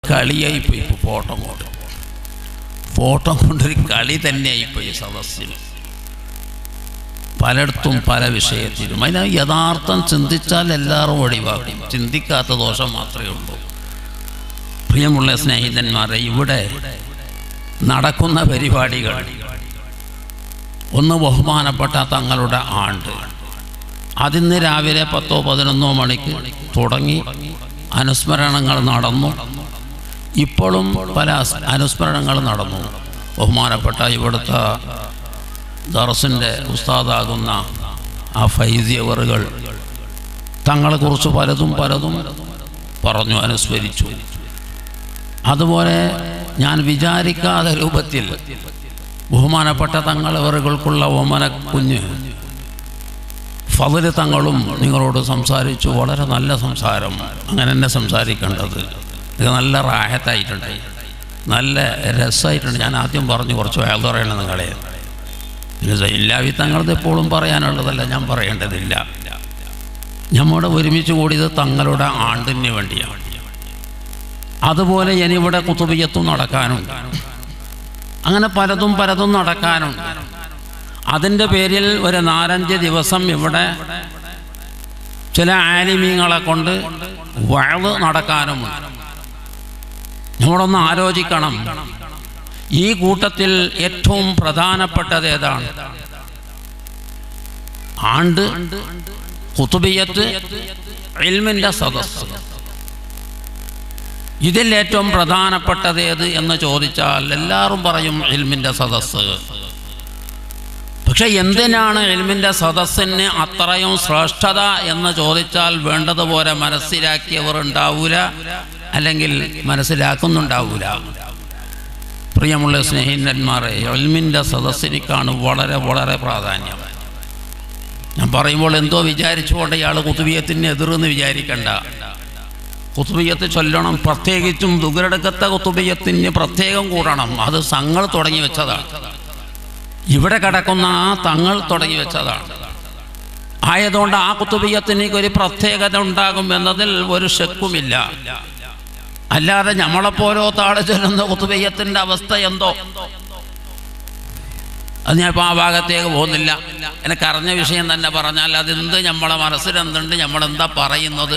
കളിയായിപ്പോയി ഇപ്പോൾ ഫോട്ടോ കൊണ്ട് ഫോട്ടോ കൊണ്ടൊരു കളി തന്നെയായിപ്പോയി സദസ്സിൽ പലയിടത്തും പല വിഷയത്തിലും അതിന് യഥാർത്ഥം ചിന്തിച്ചാൽ എല്ലാവരും ഒഴിവാക്കും ചിന്തിക്കാത്ത ദോഷം മാത്രമേ ഉള്ളൂ പ്രിയമുള്ള സ്നേഹിതന്മാരെ ഇവിടെ നടക്കുന്ന പരിപാടികൾ ഒന്ന് ബഹുമാനപ്പെട്ട തങ്ങളുടെ ആണ്ട് അതിന്ന് രാവിലെ പത്തോ പതിനൊന്നോ മണിക്ക് തുടങ്ങി അനുസ്മരണങ്ങൾ നടന്നു ഇപ്പോഴും പല അസ്- അനുസ്മരണങ്ങൾ നടന്നു ബഹുമാനപ്പെട്ട ഇവിടുത്തെ ദർസിൻ്റെ ഉസ്താദാകുന്ന ആ ഫൈസിയവറുകൾ തങ്ങളെക്കുറിച്ച് പലതും പലതും പറഞ്ഞു അനുസ്മരിച്ചു അതുപോലെ ഞാൻ വിചാരിക്കാത്ത രൂപത്തിൽ ബഹുമാനപ്പെട്ട തങ്ങളവറുകൾക്കുള്ള ഓമന കുഞ്ഞ് ഫതില് തങ്ങളും നിങ്ങളോട് സംസാരിച്ചു വളരെ നല്ല സംസാരം അങ്ങനെ തന്നെ സംസാരിക്കേണ്ടത് ഇത് നല്ല റാഹത്തായിട്ടുണ്ട് നല്ല രസമായിട്ടുണ്ട് ഞാൻ ആദ്യം പറഞ്ഞു കുറച്ച് വേദ പറയണം നിങ്ങളെ ഇല്ലാവി തങ്ങളത് എപ്പോഴും പറയാനുള്ളതല്ല ഞാൻ പറയേണ്ടതില്ല നമ്മുടെ ഒരുമിച്ച് കൂടിയത് തങ്ങളുടെ ആണ്ടിന് വേണ്ടിയാണ് അതുപോലെ ഇനിയിവിടെ കുത്തുബിയത്തും നടക്കാനുണ്ട് അങ്ങനെ പലതും പലതും നടക്കാനുണ്ട് അതിൻ്റെ പേരിൽ ഒരു നാലഞ്ച് ദിവസം ഇവിടെ ചില ആലിമീങ്ങളെ കൊണ്ട് വഴവ് നടക്കാനുമുണ്ട് നമ്മളൊന്ന് ആലോചിക്കണം ഈ കൂട്ടത്തിൽ ഏറ്റവും പ്രധാനപ്പെട്ടത് ഏതാണ് ആണ്ട് കുത്തുബിയത്ത് ഇൽമിൻ്റെ സദസ്സ് ഇതിൽ ഏറ്റവും പ്രധാനപ്പെട്ടത് ഏത് എന്ന് ചോദിച്ചാൽ എല്ലാവരും പറയും ഇൽമിൻ്റെ സദസ്സ് പക്ഷെ എന്തിനാണ് ഇൽമിൻ്റെ സദസ്സിന് അത്രയും ശ്രേഷ്ഠത എന്ന് ചോദിച്ചാൽ വേണ്ടതുപോലെ മനസ്സിലാക്കിയവർ ഉണ്ടാവൂല അല്ലെങ്കിൽ മനസ്സിലാക്കുന്നുണ്ടാവൂല പ്രിയമുള്ള സ്നേഹിതന്മാരെ ഇൽമിൻ്റെ സദസ്സിനേക്കാണ് വളരെ വളരെ പ്രാധാന്യം ഞാൻ പറയുമ്പോൾ എന്തോ വിചാരിച്ചുകൊണ്ട് ഇയാൾ കുത്തുബിയത്തിന് എതിർന്ന് വിചാരിക്കണ്ട കുത്തുബിയത്ത് ചൊല്ലണം പ്രത്യേകിച്ചും ദുഗരടുക്കത്തെ കുത്തുബിയത്തിന് പ്രത്യേകം കൂടണം അത് തങ്ങൾ തുടങ്ങി വെച്ചതാണ് ഇവിടെ കിടക്കുന്ന ആ തങ്ങൾ തുടങ്ങി വെച്ചതാണ് ആയതുകൊണ്ട് ആ കുത്തുബിയത്തിന് ഒരു പ്രത്യേകത ഉണ്ടാകും എന്നതിൽ ഒരു ശക്കുമില്ല അല്ലാതെ നമ്മളെപ്പോലോ താഴെ ചൊല്ലുന്ന കുത്തുബയ്യത്തിൻ്റെ അവസ്ഥ എന്തോ അത് ഞാൻ ഇപ്പോൾ ആ ഭാഗത്തേക്ക് പോകുന്നില്ല എനിക്ക് അറിഞ്ഞ വിഷയം തന്നെ പറഞ്ഞാൽ അതെന്ത് നമ്മളെ മനസ്സിലെന്തുണ്ട് നമ്മളെന്താ പറയുന്നത്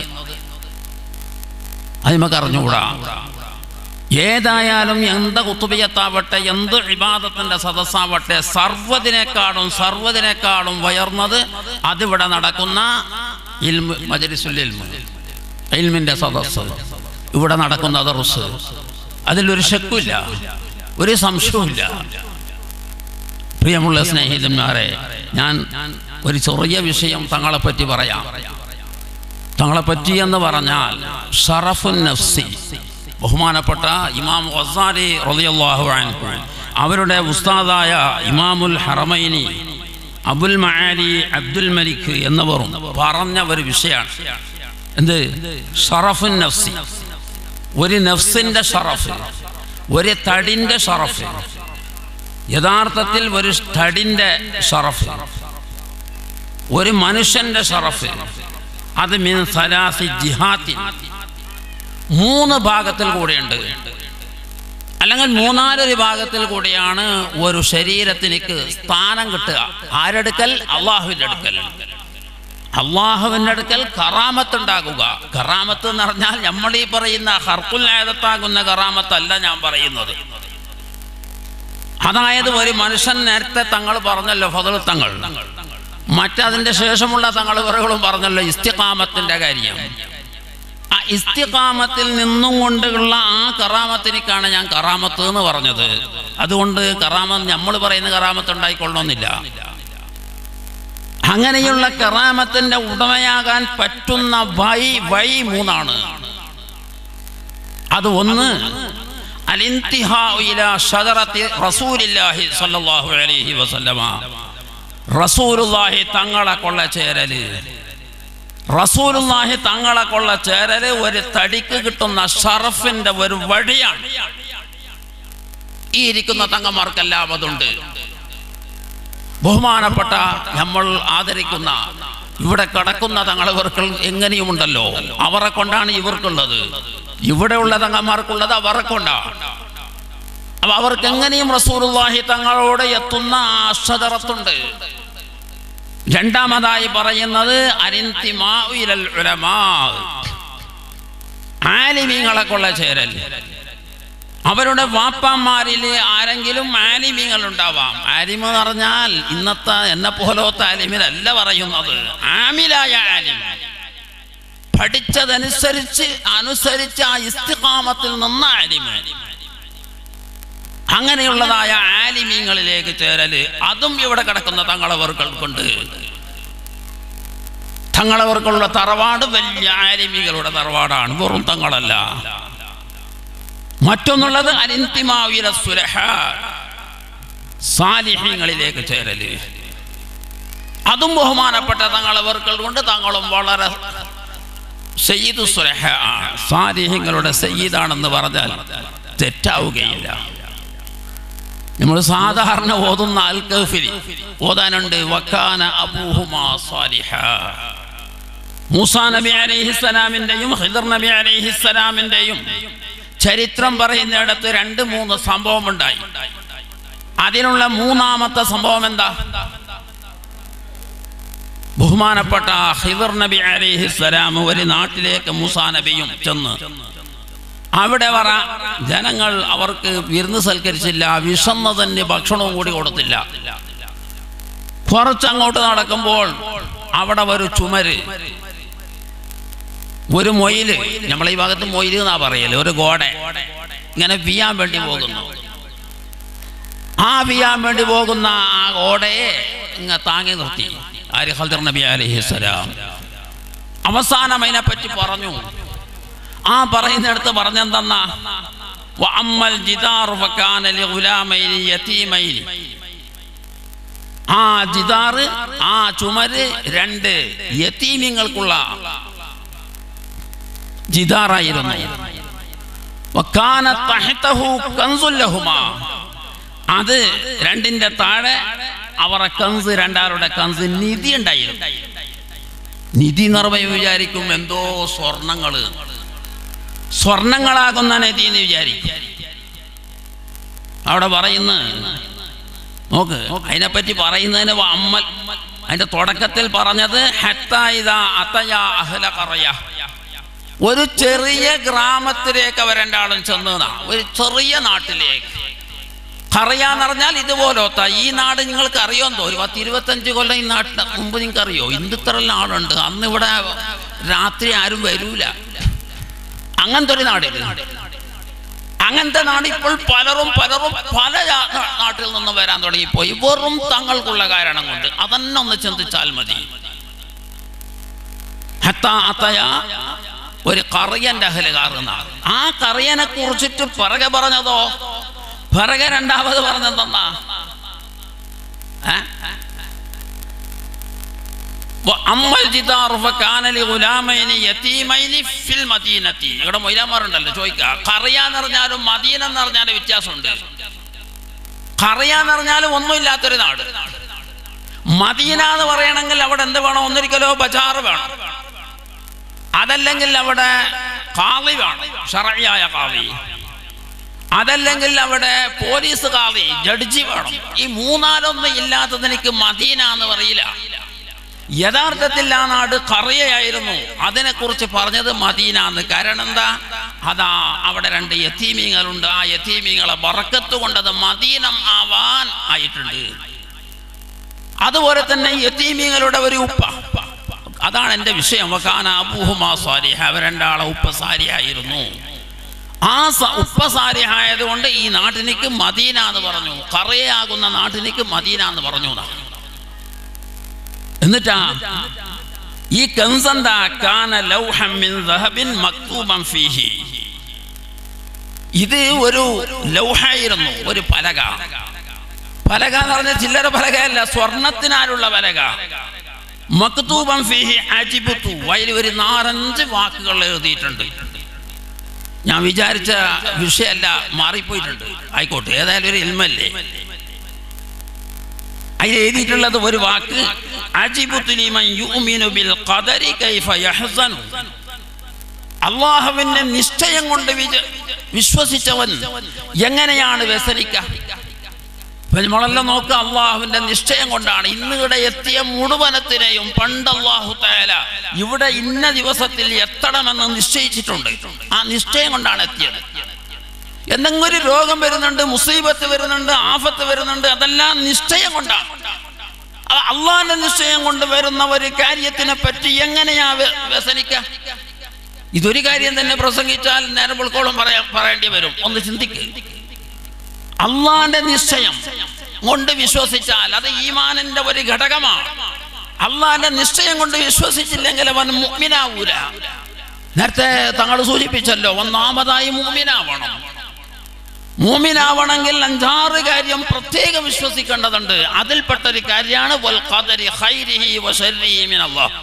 അത് നമുക്ക് അറിഞ്ഞുകൂടാ ഏതായാലും എന്ത് കുത്തുബിയത്താവട്ടെ എന്ത് ഇബാദത്തിന്റെ സദസ്സാവട്ടെ സർവ്വതിനേക്കാളും സർവ്വതിനേക്കാളും ഉയർന്നത് അതിവിടെ നടക്കുന്ന ഇൽമ് മജലിസുൽ ഇൽമ് ഇൽമിന്റെ സദസ്സ് ഇവിടെ നടക്കുന്ന ദർസ് അതിലൊരു ശക്കുമില്ല ഒരു സംശയവുമില്ല പ്രിയമുള്ള സ്നേഹിതന്മാരെ ഞാൻ ഒരു ചെറിയ വിഷയം തങ്ങളെപ്പറ്റി പറയാം തങ്ങളെപ്പറ്റി എന്ന് പറഞ്ഞാൽ ഷറഫുൻ നഫ്സി ബഹുമാനപ്പെട്ട ഇമാം വസാരി റളിയല്ലാഹു അൻഹു അവരുടെ ഉസ്താദായ ഇമാമുൽ ഹറമൈനി അബുൽ മആലി അബ്ദുൽ മലിക് എന്നിവരും പറഞ്ഞ ഒരു വിഷയമാണ് എന്ത് ഷറഫുൻ നഫ്സി ഒരു നഫ്സിന്റെ ഷറഫ് ഒരു തടിന്റെ ഷറഫ് യഥാർത്ഥത്തിൽ ഒരു തടിന്റെ ഷറഫ് ഒരു മനുഷ്യന്റെ ഷറഫ് അത് മിൻ സലാസി ജിഹാത്തി മൂന്ന് ഭാഗത്തിൽ കൂടെയുണ്ട് അല്ലെങ്കിൽ മൂന്നാലൊരു ഭാഗത്തിൽ കൂടിയാണ് ഒരു ശരീരത്തിലേക്ക് സ്ഥാനം കിട്ടുക ആരെടുക്കൽ അള്ളാഹുവിൻ്റെ അടുക്കൽ അള്ളാഹുവിൻ്റെ അടുക്കൽ കറാമത്ത് ഉണ്ടാകുക കറാമത്ത് എന്ന് പറഞ്ഞാൽ നമ്മൾ ഈ പറയുന്ന ഹർക്കുൽ ആയതത്താകുന്ന കറാമത്തല്ല ഞാൻ പറയുന്നത് അതായത് ഒരു മനുഷ്യൻ നേരത്തെ തങ്ങൾ പറഞ്ഞല്ലോ ഫതൽ തങ്ങൾ മറ്റതിൻ്റെ ശേഷമുള്ള തങ്ങളുകളും പറഞ്ഞല്ലോ ഇസ്തിഖാമത്തിൻ്റെ കാര്യം ആ ഇസ്തിഖാമത്തിൽ നിന്നും കൊണ്ടുള്ള ആ കറാമത്തിനേക്കാണ് ഞാൻ കറാമത്ത് എന്ന് പറഞ്ഞത് അതുകൊണ്ട് കറാമത്ത് നമ്മൾ പറയുന്ന കറാമത്ത് ഉണ്ടായിക്കൊള്ളണമെന്നില്ല അങ്ങനെയുള്ള കറാമത്തിന്റെ ഉടമയാകാൻ പറ്റുന്ന വൈ വൈ മൂന്നാണ് അത് ഒന്ന് അലിന്തിഹാഉ ഇലാ ഷജറത്തി റസൂലില്ലാഹി സ്വല്ലല്ലാഹു അലൈഹി വസല്ലമ റസൂലുള്ളാഹി തങ്ങളെ കൊള്ള ചേരല് റസൂലുള്ളാഹി തങ്ങളെ കൊള്ള ചേരല് ഒരു തടിക്ക് കിട്ടുന്ന ഷറഫിന്റെ ഒരു വഴിയാണ് ഈ ഇരിക്കുന്ന തങ്ങന്മാർക്കെല്ലാം അതുണ്ട് ബഹുമാനപ്പെട്ട നമ്മൾ ആദരിക്കുന്ന ഇവിടെ കിടക്കുന്ന തങ്ങളിവർക്ക് എങ്ങനെയുമുണ്ടല്ലോ അവരെ കൊണ്ടാണ് ഇവർക്കുള്ളത് ഇവിടെയുള്ള തങ്ങന്മാർക്കുള്ളത് അവർക്കുണ്ടാവും അപ്പൊ അവർക്ക് എങ്ങനെയും റസൂലുള്ളാഹി തങ്ങളോട് എത്തുന്ന ആശ്വതറത്തുണ്ട് രണ്ടാമതായി പറയുന്നത് അരിന്തിമാഉ ഇലൽ ഉലമാ ആലിമീങ്ങളെ കൊള്ള ചേരൽ അവരുടെ വാപ്പാന്മാരിൽ ആരെങ്കിലും ആലിമീങ്ങൾ ഉണ്ടാവാം ആലിമ് എന്ന് പറഞ്ഞാൽ ഇന്നത്തെ എന്നെ പോലത്തെ ആലിമിനല്ല പറയുന്നത് ആമിലായ ആലിം പഠിച്ചതനുസരിച്ച് അനുസരിച്ച് ആ ഇസ്തിഖാമത്തിൽ നിന്ന ആലിമ് അങ്ങനെയുള്ളതായ ആലിമീങ്ങളിലേക്ക് ചേരല് അതും ഇവിടെ കിടക്കുന്ന തങ്ങളവർക്കുണ്ട് തങ്ങളവർക്കുള്ള തറവാട് വലിയ ആലിമികളുടെ തറവാടാണ് വെറും തങ്ങളല്ല മറ്റൊന്നുള്ളത് അനിന്തിമാവില സുലഹ സാലിഹ്യങ്ങളിലേക്ക് ചേരല് അതും ബഹുമാനപ്പെട്ട തങ്ങളവർക്കൾ കൊണ്ട് തങ്ങളും വളരെ സയ്യിദു സുലഹ സാലിഹ്യങ്ങളുടെ സയ്യിദാണെന്ന് പറഞ്ഞാൽ തെറ്റാവുകയില്ല നമ്മൾ സാധാരണ ഓതുന്ന അൽ കഹ്ഫിൽ ഓതാനുണ്ട് വക്കാന അബൂഹുമാ സാലിഹ മൂസാ നബി അലൈഹിസ്സലാമിൻ്റെയും ഹിദർ നബി അലൈഹിസ്സലാമിൻ്റെയും ചരിത്രം പറയുന്നിടത്ത് രണ്ട് മൂന്ന് സംഭവം ഉണ്ടായി അതിനുള്ള മൂന്നാമത്തെ സംഭവം എന്താ ബഹുമാനപ്പെട്ട ഹിദർ നബി അലൈഹിസ്സലാം ഒരു നാട്ടിലേക്ക് മൂസാ നബിയും ചെന്ന് അവിടെ പറ ജനങ്ങൾ അവർക്ക് വിരുന്ന് സൽക്കരിച്ചില്ല വിഷന്നതന് ഭക്ഷണവും കൂടി കൊടുത്തില്ല കുറച്ചങ്ങോട്ട് നടക്കുമ്പോൾ അവിടെ ഒരു ചുമര് ഒരു മൊയില് നമ്മൾ ഈ ഭാഗത്ത് മൊയില് എന്നാ പറയല് ഒരു ഗോഡ ഇങ്ങനെ വിയാൻ വേണ്ടി പോകുന്നു ആ വിയാൻ വേണ്ടി പോകുന്ന ആ ഗോഡയെ ഇങ്ങ താങ്ങി നിർത്തി ആര് ഹൽദർ നബി അലഹിസ്സലാം അവസാനം അതിനെപ്പറ്റി പറഞ്ഞു ആ പറയുന്നിടത്ത് പറഞ്ഞെന്തെന്നാ വഅമ്മൽ ജിദാറു ഫകാന ലിഗുലാമൈനി യതീമൈനി ആ ജിദാറ് ആ ചുമര് രണ്ട് യതീമിങ്ങൾക്കുള്ള ജിദാറായിരുന്നു വക്കാന തഹ്തഹു കൻസുൽ ലഹുമാ അത് രണ്ടിന്റെ താഴെ അവരുടെ കൻസ് രണ്ടാളുടെ കൻസ് നിധി ഉണ്ടായിരുന്നു നിധി നിർമ്മയം വിചാരിക്കും എന്തോ സ്വർണങ്ങള് സ്വർണങ്ങളാകുന്ന നദി എന്ന് വിചാരിക്കും അവിടെ പറയുന്നു നോക്ക് അതിനെപ്പറ്റി പറയുന്നതിന് അമ്മൽ അതിന്റെ തുടക്കത്തിൽ പറഞ്ഞത് ഹത്താ ഇദാ അത്തയാ അഹ്ല ഖറയ. ഒരു ചെറിയ ഗ്രാമത്തിലേക്ക് അവർ രണ്ടാളും ചെന്നതാ ഒരു ചെറിയ നാട്ടിലേക്ക് കറിയാന്ന് പറഞ്ഞാൽ ഇതുപോലത്തെ ഈ നാട് നിങ്ങൾക്ക് അറിയോന്തോ ഒരു പത്ത് ഇരുപത്തഞ്ച് കൊല്ലം ഈ നാട്ടിന് മുമ്പ് നിങ്ങൾക്ക് അറിയോ ഇന്ദുത്തറെല്ലാം ആളുണ്ട് അന്ന് ഇവിടെ രാത്രി ആരും വരൂല അങ്ങനത്തെ ഒരു നാട് ഇത്. അങ്ങനത്തെ നാട് ഇപ്പോൾ പലരും പലരും പല ജാ- നാ- നാട്ടിൽ നിന്ന് വരാൻ തുടങ്ങിപ്പോയി വെറും തങ്ങൾക്കുള്ള കാരണം കൊണ്ട് അതന്നെ ഒന്ന് ചിന്തിച്ചാൽ മതി ഹത്താ അത്തയ ഒരു കറിയന്റെ അഹലുകാറുന്നാണ് ആ കറിയനെ കുറിച്ചിട്ട് പിറകെ പറഞ്ഞതോ പിറകെ രണ്ടാമത് പറഞ്ഞതെന്നാ ഏ? وأما الجدار فكان لغلامين يتيمين في المدينة ഇവിടെ മൊയിലാമാറുണ്ടല്ലോ ചോദിക്കുക കറിയ എന്ന് പറഞ്ഞാലും മദീന എന്ന് പറഞ്ഞാലും വ്യത്യാസമുണ്ട് കറിയ എന്ന് പറഞ്ഞാലും ഒന്നുമില്ലാത്തൊരു നാട് മദീന എന്ന് പറയണമെങ്കിൽ അവിടെ എന്ത് വേണം ഒന്നിരിക്കലോ ബജാറ് വേണം അതല്ലെങ്കിൽ അവിടെ കാവി വേണം ഷറയായ കാവി അതല്ലെങ്കിൽ അവിടെ പോലീസ് കാവി ജഡ്ജി വേണം ഈ മൂന്നാലൊന്നും ഇല്ലാത്തതിനിക്ക് മദീന എന്ന് പറയില്ല യഥാർത്ഥത്തിൽ ആ നാട് കറിയായിരുന്നു അതിനെക്കുറിച്ച് പറഞ്ഞത് മദീന എന്ന് കാരണം എന്താ അതാ അവിടെ രണ്ട് യത്തീമീങ്ങളുണ്ട് ആ യത്തീമീങ്ങളെ ബറക്കത്ത് കൊണ്ടത് മദീനം ആവാൻ ആയിട്ടുണ്ട് അതുപോലെ തന്നെ യത്തീമീങ്ങളുടെ ഒരു ഉപ്പ അതാണ് എൻ്റെ വിഷയം വക്കാന അബൂഹുമാ സാലിഹ അവർ രണ്ടാളെ ഉപ്പ സാരിയായിരുന്നു ആ സ- ഉപ്പ സാരിഹായതുകൊണ്ട് ഈ നാട്ടിലേക്ക് മദീന എന്ന് പറഞ്ഞു കറയാകുന്ന നാട്ടിലേക്ക് മദീന എന്ന് പറഞ്ഞു എന്നാ. എന്നിട്ടാ ഈ കൻസന്താ കാന ലൗഹം മിൻ ദഹബിൻ മക്തൂബൻ ഫീഹി ഇത് ഒരു ലൗഹായിരുന്നു ഒരു പലക പലക എന്ന് പറഞ്ഞ ചില്ലറ പലകയല്ല സ്വർണത്തിനാലുള്ള പലക മക്തൂബൻ ഫീഹി അജിബുത്തു അതിൽ ഒരു നാലഞ്ച് വാക്കുകൾ എഴുതിയിട്ടുണ്ട് ഞാൻ വിചാരിച്ച വിഷയമല്ല മാറിപ്പോയിട്ടുണ്ട് ആയിക്കോട്ടെ ഏതായാലും ഒരു ഇൽമല്ലേ അതിൽ എഴുതിയിട്ടുള്ളത് ഒരു വാക്ക് അജിബുത്തു ലിമൻ യുഅ്മിനു ബിൽ ഖദരി കൈഫ യഹ്സനു അള്ളാഹുവിന്റെ നിശ്ചയം കൊണ്ട് വിജ- വിശ്വസിച്ചവൻ എങ്ങനെയാണ് വ്യസനിക്കുക ഇപ്പൊ നമ്മളെല്ലാം നോക്കുക അള്ളാഹുവിന്റെ നിശ്ചയം കൊണ്ടാണ് ഇന്ന് ഇവിടെ എത്തിയ മുഴുവനത്തിനെയും പണ്ട് അള്ളാഹു തയാല ഇവിടെ ഇന്ന ദിവസത്തിൽ എത്തണമെന്ന് നിശ്ചയിച്ചിട്ടുണ്ട് ആ നിശ്ചയം കൊണ്ടാണ് എത്തിയത് എന്തെങ്കിലും ഒരു രോഗം വരുന്നുണ്ട് മുസീബത്ത് വരുന്നുണ്ട് ആഫത്ത് വരുന്നുണ്ട് അതെല്ലാം നിശ്ചയം കൊണ്ടാണ് അത് അള്ളാഹിന്റെ നിശ്ചയം കൊണ്ട് വരുന്ന ഒരു കാര്യത്തിനെ പറ്റി എങ്ങനെയാ വ്യ- വ്യസനിക്ക ഇതൊരു കാര്യം തന്നെ പ്രസംഗിച്ചാൽ നേരം പുൾക്കോളം പറയാ പറയേണ്ടി വരും ഒന്ന് ചിന്തിക്ക് അള്ളാന്റെ നിശ്ചയം കൊണ്ട് വിശ്വസിച്ചാൽ അത് ഈമാനിന്റെ ഒരു ഘടകമാണ് അള്ളാന്റെ നിശ്ചയം കൊണ്ട് വിശ്വസിച്ചില്ലെങ്കിൽ അവൻ മുഅ്മിനാവൂല നേരത്തെ തങ്ങൾ സൂചിപ്പിച്ചല്ലോ ഒന്നാമതായി മുഅ്മിനാവണം മൂമിനാവണമെങ്കിൽ അഞ്ചാറ് കാര്യം പ്രത്യേകം വിശ്വസിക്കേണ്ടതുണ്ട് അതിൽപ്പെട്ട ഒരു കാര്യമാണ് വൽ ഖദരി ഖൈരിഹി വശർരിഹി മിനല്ലാഹ്.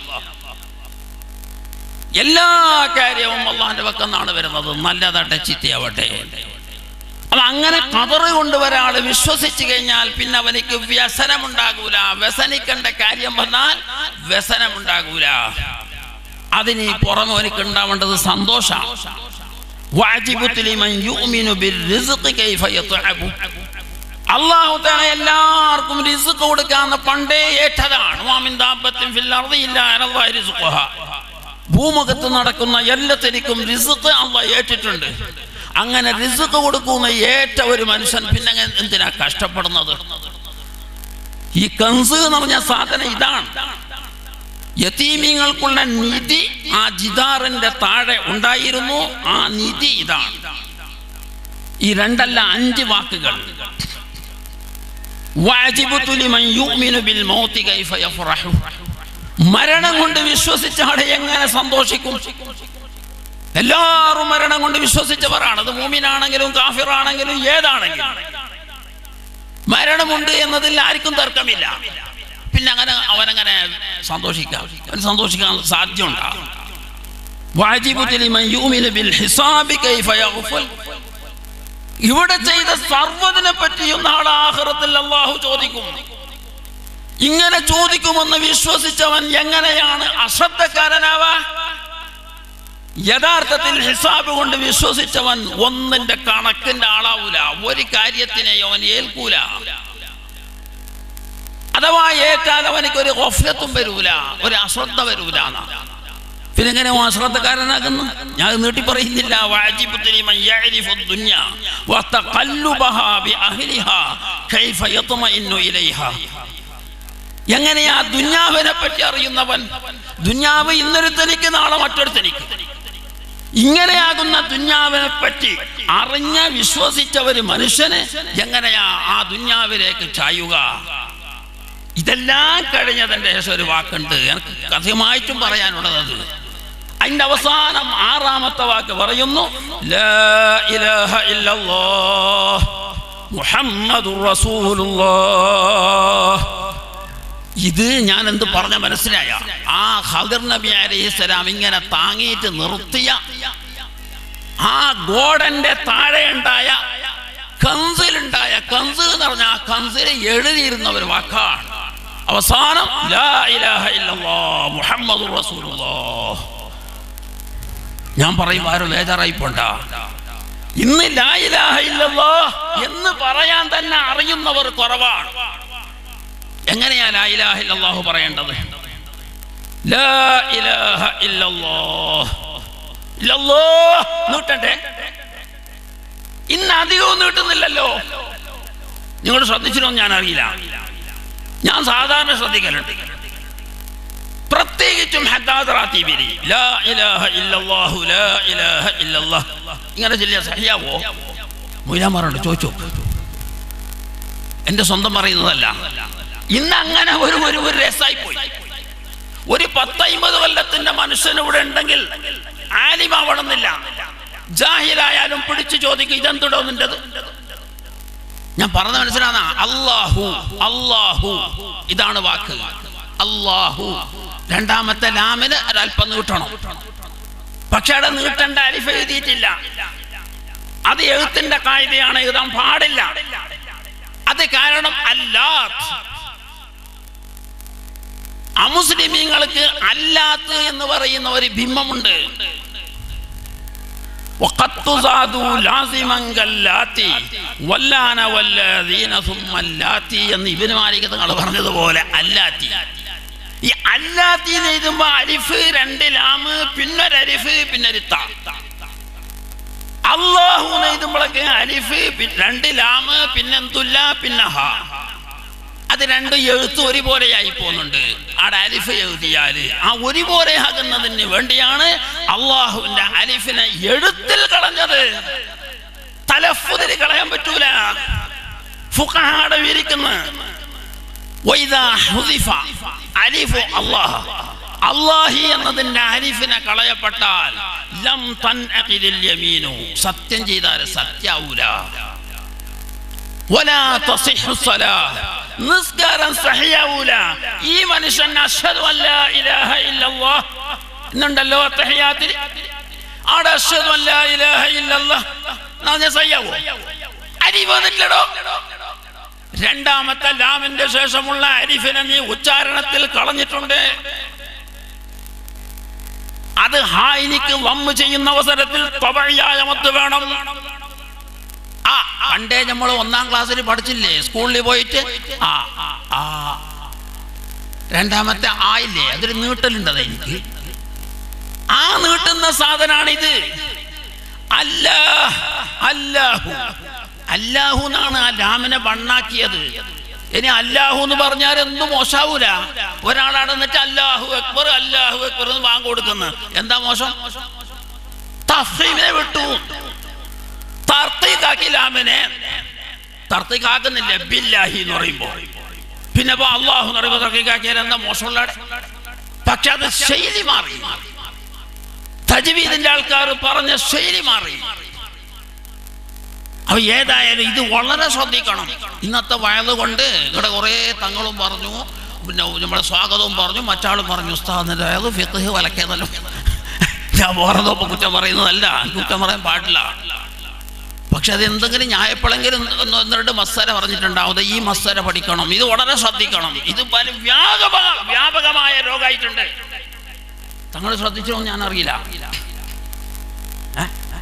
എല്ലാ കാര്യവും അള്ളാഹിന്റെ പക്കന്നാണ് വരുന്നത് നല്ലതാട്ടെ ചീത്തയാവട്ടെ അപ്പൊ അങ്ങനെ കതറ് കൊണ്ട് ഒരാൾ വിശ്വസിച്ചു കഴിഞ്ഞാൽ പിന്നെ അവനിക്ക് വ്യസനമുണ്ടാകൂല വ്യസനിക്കേണ്ട കാര്യം വന്നാൽ വ്യസനമുണ്ടാകൂല അതിന് ഈ പുറമെ അവനിക്ക് ഉണ്ടാവേണ്ടത് സന്തോഷമാണ് وعجبت لمن يؤمن بالرزق كيف يطعب അള്ളാഹു തആല എല്ലാവർക്കും റിസ്ക് കൊടുക്കാന്ന് പണ്ടേ ഏറ്റതാണ് വാമിൻ ദാബത്തിൻ ഫിൽ അർദി ഇല്ലാ അലല്ലാഹി റിസ്ഖുഹാ ഭൂമുഖത്ത് നടക്കുന്ന എല്ലാത്തിനും റിസ്ക് അള്ളാഹ് ഏറ്റിട്ടുണ്ട് അങ്ങനെ റിസ്ക് കൊടുക്കുന്ന ഏറ്റ ഒരു മനുഷ്യൻ പിന്നെ അങ്ങ് എന്തിനാ കഷ്ടപ്പെടുന്നത് ഈ കൻസ് എന്ന് പറഞ്ഞ സാധനം ഇതാണ് യതീമീങ്ങൾക്കുള്ള നിധി ആ ജിദാറിന്റെ താഴെ ഉണ്ടായിരുന്നു ആ നിധി ഇതാണ് ഈ രണ്ടല്ല അഞ്ച് വാക്കുകൾ വഅജിബതു ലിമൻ യുഅ്മിനു ബിൽ മൗതി കൈഫ യഫ്റഹു മരണം കൊണ്ട് വിശ്വസിച്ച ആളെ എങ്ങനെ സന്തോഷിക്കും എല്ലാവരും മരണം കൊണ്ട് വിശ്വസിച്ചവരാണ് അത് മൂമിനാണെങ്കിലും കാഫിറാണെങ്കിലും ഏതാണെങ്കിലും മരണമുണ്ട് എന്നതിൽ ആർക്കും തർക്കമില്ല പിന്നെ അങ്ങനെ അവനങ്ങനെ സന്തോഷിക്കാം അവൻ സന്തോഷിക്കാൻ സാധ്യമുണ്ടാകും വാജിബത്ത് ലിമൻ യുമിനു ബിൽ ഹിസാബി കൈഫ യഗ്ഫൽ. ഇവിടെ ചെയ്ത സർവ്വതിനെ പറ്റിയും നാളെ ആഖിറത്തിൽ അള്ളാഹു ചോദിക്കും ഇങ്ങനെ ചോദിക്കുമെന്ന് വിശ്വസിച്ചവൻ എങ്ങനെയാണ് അശ്രദ്ധക്കാരനാവാ യഥാർത്ഥത്തിൽ ഹിസാബ് കൊണ്ട് വിശ്വസിച്ചവൻ ഒന്നിന്റെ കണക്കിന്റെ ആളാവൂല ഒരു കാര്യത്തിനെയും അവൻ ഏൽക്കൂല അഥവാ ഏറ്റാൽ അവനിക്ക് ഒരു ഗഫലത്തും വരൂല ഒരു അശ്രദ്ധ വരൂല എന്നാ. പിന്നെ എങ്ങനെ അശ്രദ്ധക്കാരനാകുന്നു ഞാൻ നീട്ടി പറയുന്നില്ല വാജിബത്ത് ലിമൻ യഅരിഫു ദുനിയ വതഖല്ലുബഹാ ബിഅഹ്ലിഹാ കൈഫ യത്മഇന്നു ഇലൈഹാ എങ്ങനെയാ ദുന്യാവിനെ പറ്റി അറിയുന്നവൻ ദുന്യാവ് ഇന്നൊരു തനിക്ക് നാളെ മറ്റൊരു തനിക്ക് ഇങ്ങനെയാകുന്ന ദുന്യാവിനെ പറ്റി അറിഞ്ഞ വിശ്വസിച്ച ഒരു മനുഷ്യന് എങ്ങനെയാ ആ ദുന്യാവിലേക്ക് ചായുക ഇതെല്ലാം കഴിഞ്ഞതിൻ്റെ ശേഷം ഒരു വാക്കുണ്ട് എനിക്ക് കഥയുമായിട്ടും പറയാനുള്ളത് അത് അതിന്റെ അവസാനം ആറാമത്തെ വാക്ക് പറയുന്നു ലാ ഇലാഹ ഇല്ലല്ലാഹ് മുഹമ്മദുർ റസൂലുള്ളാഹ് ഇത് ഞാൻ എന്ത് പറഞ്ഞ മനസ്സിലായ ആ ഖദർ നബി അലൈഹിസ്സലാം ഇങ്ങനെ താങ്ങിയിട്ട് നിർത്തിയ ആ ഗോഡന്റെ താഴെ ഉണ്ടായ കൻസിലുണ്ടായ കൻസ് എന്ന് പറഞ്ഞ ആ കൻസിൽ എഴുതിയിരുന്ന ഒരു വാക്കാണ് അവസാനം ലാ ഇലാഹ ഇല്ലല്ലാഹ് മുഹമ്മദുർ റസൂലുള്ളാഹ് ഞാൻ പറയും ആരും ബേജാറായി പോണ്ട ഇന്ന് ലാ ഇലാഹ ഇല്ലല്ലാഹ് എന്ന് പറയാൻ തന്നെ അറിയുന്നവർ കുറവാണ് എങ്ങനെയാ ലാ ഇലാഹ ഇല്ലല്ലാഹു പറയേണ്ടത് ലാ ഇലാഹ ഇല്ലല്ലാഹ് ഇല്ലല്ലാഹ് നീട്ടണ്ടേ ഇന്ന് അധികവും നീട്ടുന്നില്ലല്ലോ നിങ്ങൾ ശ്രദ്ധിച്ചിട്ടോ ഞാൻ അറിയില്ല ഞാൻ സാധാരണ ശ്രദ്ധിക്കലുണ്ട് പ്രത്യേകിച്ചും ഹദ്ദാദ് റാത്തീബിരി ലാ ഇലാഹ ഇല്ലല്ലാഹു ലാ ഇലാഹ ഇല്ലല്ലാഹ് ഇങ്ങനെ ചൊല്ലിയ സഹിയാവോ മൊയ്ലാമാറുണ്ട് ചോദിച്ചു എന്റെ സ്വന്തം പറയുന്നതല്ല ഇന്ന് അങ്ങനെ ഒരു ഒരു ഒരു രസായി പോയി ഒരു പത്തൈമ്പത് കൊല്ലത്തിന്റെ മനുഷ്യൻ ഇവിടെ ഉണ്ടെങ്കിൽ ആലിമാവണമെന്നില്ല ജാഹിലായാലും പിടിച്ചു ചോദിക്കും ഇതെന്തുടോ നിന്റത് ഞാൻ പറഞ്ഞ മനസ്സിലാന്ന അള്ളാഹു അള്ളാഹു ഇതാണ് വാക്ക് അള്ളാഹു രണ്ടാമത്തെ ലാമിന് ഒരല്പം നീട്ടണം പക്ഷെ അവിടെ നീട്ടേണ്ട അരിഫ് എഴുതിയിട്ടില്ല അത് എഴുത്തിന്റെ കായികയാണ് എഴുതാൻ പാടില്ല അത് കാരണം അല്ലാത്ത് അമുസ്ലിമീങ്ങൾക്ക് അല്ലാത്ത് എന്ന് പറയുന്ന ഒരു ബിംബമുണ്ട് وقد تزادوا لازما كاللاتي واللان والذين ثم اللاتي എന്ന് ഇബിന് മാലിക് തങ്ങൾ പറഞ്ഞതുപോലെ അല്ലാത്തി ഈ അല്ലാത്തി എന്ന് എഴുതുമ്പോ അരിഫ് രണ്ട് ലാമ് പിന്നൊരു അരിഫ് പിന്നൊരു താ അള്ളാഹു എന്ന് എഴുതുമ്പോഴൊക്കെ അരിഫ് പി- രണ്ട് ലാമ് പിന്നെന്തുല്ല പിന്നെ ഹ അത് രണ്ടും എഴുത്ത് ഒരുപോലെയായി പോകുന്നുണ്ട് അവിടെ അലിഫ് എഴുതിയാല് ആ ഒരുപോലെ ആകുന്നതിന് വേണ്ടിയാണ് അള്ളാഹുവിന്റെ അലിഫിനെ എഴുത്തിൽ കളഞ്ഞത് തലഫുതിൽ കളയാൻ പറ്റൂല ഫുഖഹാട വിരിക്കുന്ന വൈദാ ഹുദിഫ അലിഫു അല്ലാഹ് അല്ലാഹി എന്നതിന്റെ അലിഫിനെ കളയപ്പെട്ടാൽ ലം തൻഅഖിദിൽ യമീനു സത്യം ചെയ്താൽ സത്യാവൂല വലാ തസിഹു സ്വലാഹ് നിസ്കാരം സഹിയാവൂല ഈ മനുഷ്യൻ അഷ്ഹദു അല്ലാ ഇലാഹ ഇല്ലല്ലാഹ് എന്നുണ്ടല്ലോ തഹിയാത്തിൽ അവിടെ അഷ്ഹദു അല്ലാ ഇലാഹ ഇല്ലല്ലാഹ് ഞാൻ സഹിയാവോ അരി വന്നിട്ടില്ലടോ രണ്ടാമത്തെ ലാമിന്റെ ശേഷമുള്ള അരിഫിനെ നീ ഉച്ചാരണത്തിൽ കളഞ്ഞിട്ടുണ്ട് അത് ഹായിനിക്ക് വമ്മ് ചെയ്യുന്ന അവസരത്തിൽ തൊവഴിയായ മത്ത് വേണം ആ പണ്ടേ നമ്മൾ ഒന്നാം ക്ലാസ്സിൽ പഠിച്ചില്ലേ സ്കൂളിൽ പോയിട്ട് ആ ആ, ആ രണ്ടാമത്തെ ആയില്ലേ അതൊരു നീട്ടലുണ്ടത് എനിക്ക് ആ നീട്ടുന്ന സാധനാണിത് അല്ലാ അല്ലാഹു അല്ലാഹു എന്നാണ് ആ ലാമിനെ ബണ്ണാക്കിയത് ഇനി അല്ലാഹു എന്ന് പറഞ്ഞാൽ എന്തും മോശാവൂല ഒരാളാണ് എന്നിട്ട് അല്ലാഹു അക്ബർ അല്ലാഹു അക്ബർ എന്ന് വാങ്ങ് കൊടുക്കുന്നത് എന്താ മോശം തഫീമിനെ വിട്ടു തർത്തീക്കാക്കി ലാമിനെ തർത്തീക്കാക്കുന്നില്ല ബില്ലാഹി എന്ന് പറയുമ്പോ പിന്നെ ഇപ്പൊ അള്ളാഹു എന്ന് പറയുമ്പോ തർത്തീക്കാക്കിയാൽ എന്താ മോശമുള്ള പക്ഷെ അത് ശൈലി മാറി തജ്വീദിന്റെ ആൾക്കാർ പറഞ്ഞ ശൈലി മാറി അപ്പൊ ഏതായാലും ഇത് വളരെ ശ്രദ്ധിക്കണം ഇന്നത്തെ വയത് കൊണ്ട് ഇവിടെ കുറേ തങ്ങളും പറഞ്ഞു പിന്നെ നമ്മുടെ സ്വാഗതവും പറഞ്ഞു മറ്റാളും പറഞ്ഞു ഉസ്താദിന്റെ അതായത് ഫിഖ് വലക്കേതല്ലോ ഞാൻ വേറെതോപ്പം കുറ്റം പറയുന്നതല്ല കുറ്റം പറയാൻ പാടില്ല പക്ഷെ അത് എന്തെങ്കിലും ന്യായപ്പെടെങ്കിലും ഒന്ന് ഒന്ന് രണ്ട് മസ്സര പറഞ്ഞിട്ടുണ്ടാവും ദേ ഈ മസ്സര പഠിക്കണം ഇത് വളരെ ശ്രദ്ധിക്കണം ഇത് പല വ്യാപക വ്യാപകമായ രോഗമായിട്ടുണ്ട് തങ്ങൾ ശ്രദ്ധിച്ചോ ഞാൻ അറിയില്ല ഏ?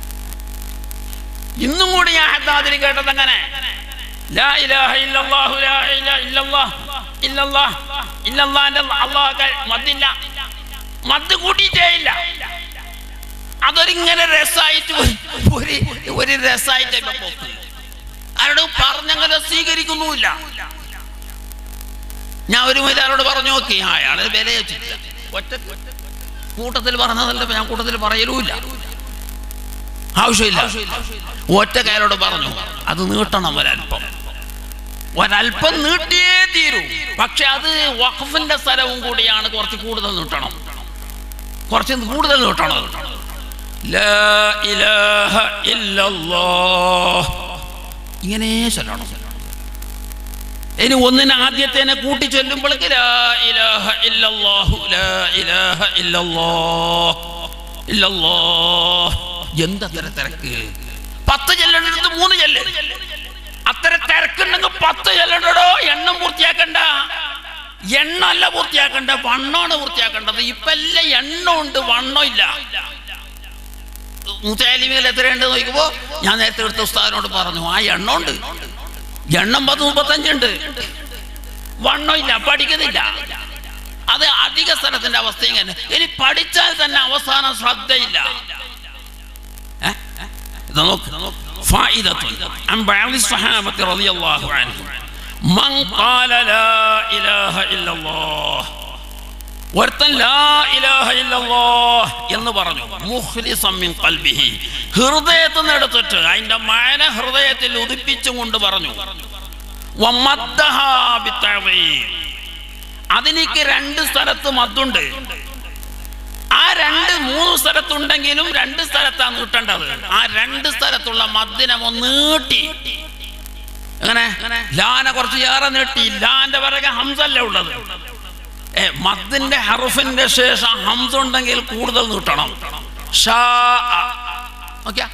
ഇന്നും കൂടി ഞാൻ ഹദ്ദാദിന് കേട്ടത് അങ്ങനെ ലാ ഇലാഹ ഇല്ലല്ലാഹു ലാ ഇലാഹ ഇല്ലല്ലാഹ് ഇല്ലല്ലാഹ് ഇല്ലല്ലാഹിന്റെ അല്ലാഹ് മദ്ദില്ല മദ് കൂട്ടിയിട്ടേ ഇല്ല അതൊരിങ്ങനെ രസമായിട്ട് ഒരു- ഒരു ഒരു രസമായിട്ട് ഇപ്പൊ പോക്ക് ആരോടും പറഞ്ഞങ്ങനെ സ്വീകരിക്കുന്നുമില്ല ഞാൻ ഒരു മൈലാരോട് പറഞ്ഞു നോക്കി ആ, അയാള് വില വെച്ചിട്ടില്ല ഒറ്റ കൂട്ടത്തിൽ പറഞ്ഞതല്ല ഇപ്പൊ ഞാൻ കൂട്ടത്തിൽ പറയലുമില്ല ആവശ്യമില്ല ഒറ്റ കയറോട് പറഞ്ഞു അത് നീട്ടണം ഒരല്പം ഒരല്പം നീട്ടിയേ തീരൂ പക്ഷെ അത് വഖഫിന്റെ സ്ഥലവും കൂടിയാണ് കുറച്ച് കൂടുതൽ നീട്ടണം കുറച്ച് കൂടുതൽ നീട്ടണം ലാ ഇലാഹ ഇല്ലല്ലാഹ്. ഇങ്ങനെ ചൊല്ലണം ഇനി ഒന്നിന് ആദ്യത്തേനെ കൂട്ടി ചൊല്ലുമ്പോഴേക്ക് ലാ ഇലാഹ ഇല്ലല്ലാഹു ലാ ഇലാഹ ഇല്ലല്ലാഹ് ഇല്ലല്ലാഹ് എന്തത്ര തിരക്ക് പത്ത് ചെല്ലേണ്ടടുത്ത് മൂന്ന് ചെല്ല് അത്ര തിരക്കുണ്ടെങ്കിൽ പത്ത് ചെല്ലണ്ടോ എണ്ണം പൂർത്തിയാക്കണ്ട എണ്ണല്ല പൂർത്തിയാക്കണ്ട വണ്ണമാണ് പൂർത്തിയാക്കേണ്ടത് ഇപ്പൊ എല്ലാം എണ്ണം ഉണ്ട് വണ്ണം ഇല്ല മുത്താലിമികൾ എത്രയുണ്ട് നോക്കുമ്പോ ഞാൻ നേരത്തെ എടുത്ത ഉസ്താദിനോട് പറഞ്ഞു ആ എണ്ണം ഉണ്ട് എണ്ണം പത്ത് മുപ്പത്തഞ്ചുണ്ട് വണ്ണം ഇല്ല പഠിക്കുന്നില്ല അത് അധിക സ്ഥലത്തിന്റെ അവസ്ഥ ഇങ്ങനെ ഇനി പഠിച്ചാൽ തന്നെ അവസാനം ശ്രദ്ധയില്ല ഏ? ഇത് നോക്ക് فائدة عن بعض الصحابة رضي الله عنهم من قال لا إله إلا الله ഒരുത്തൻ ലാ ഇലാഹ ഇല്ലല്ലാഹ് എന്ന് പറഞ്ഞു മുഖ്ലിസം മിൻ ഖൽബിഹി ഹൃദയത്തിൽ നിന്ന് എടുത്തിട്ട് അതിന്റെ മയന ഹൃദയത്തിൽ ഉദിപ്പിച്ചും കൊണ്ട് പറഞ്ഞു വമദ്ദഹാ ബിത്തഅദീം. അതിനിക്ക് രണ്ട് സ്ഥലത്ത് മദ്ദുണ്ട് ആ രണ്ട് മൂന്ന് സ്ഥലത്തുണ്ടെങ്കിലും രണ്ട് സ്ഥലത്താണ് നീട്ടേണ്ടത് ആ രണ്ട് സ്ഥലത്തുള്ള മദ്ദിനെ ഒന്ന് നീട്ടി എങ്ങനെ ലാന കുറച്ച് ഏറെ നീട്ടി ലാന്റെ പിറകെ ഹംസല്ലേ ഉള്ളത് ഏ മദ്ദിന്റെ ഹറുഫിന്റെ ശേഷം ഹംസ ഉണ്ടെങ്കിൽ കൂടുതൽ നീട്ടണം ഷാ അ. നോക്കിയാ?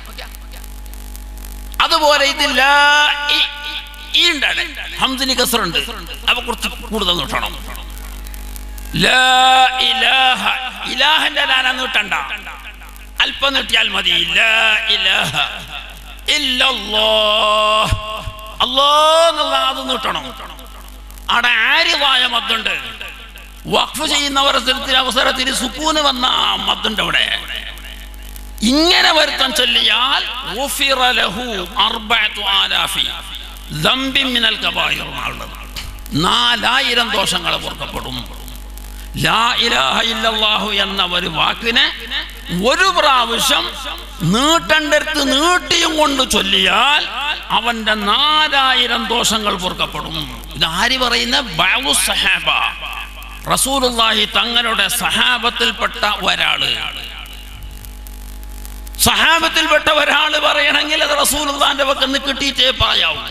അതുപോലെ ഇത് ലാ ഇ ഈ ഉണ്ടാണ് ഹംസിന് കസറുണ്ട് അപ്പൊ കുറച്ച് കൂടുതൽ നീട്ടണം ലാ ഇലാഹ ഇലാഹന്റെ ലാന നീട്ടണ്ട അല്പം നീട്ടിയാൽ മതി ലാ ഇലാഹ ഇല്ലല്ലാഹ്. അല്ലാ എന്നുള്ള അത് നീട്ടണം അവിടെ ആര്യമായ മദ്ദുണ്ട് വഖഫ് ചെയ്യുന്ന അവസരത്തിൽ അവസരത്തിൽ സുക്കൂന് വന്ന ആ മദ്ദുണ്ട് അവിടെ ഇങ്ങനെ വരുത്തം ചൊല്ലിയാൽ ഗുഫിറ ലഹു അർബഅതു ആലാഫി ദംബിൻ മിനൽ കബായിർ എന്നുള്ളത് നാലായിരം ദോഷങ്ങൾ പൊറുക്കപ്പെടും ലാ ഇലാഹ ഇല്ലല്ലാഹു എന്ന ഒരു വാക്കിനെ ഒരു പ്രാവശ്യം നീട്ടണ്ടടുത്ത് നീട്ടിയും കൊണ്ട് ചൊല്ലിയാൽ അവന്റെ നാലായിരം ദോഷങ്ങൾ പൊറുക്കപ്പെടും ഇത് ആര് പറയുന്ന ബഅു സഹാബ റസൂലുള്ളാഹി തങ്ങളുടെ സഹാബത്തിൽപ്പെട്ട ഒരാള് സഹാബത്തിൽപ്പെട്ട ഒരാൾ പറയണമെങ്കിൽ അത് റസൂലുള്ളാന്റെ പക്കന്ന് കിട്ടിയിട്ടേ പറയാവൂ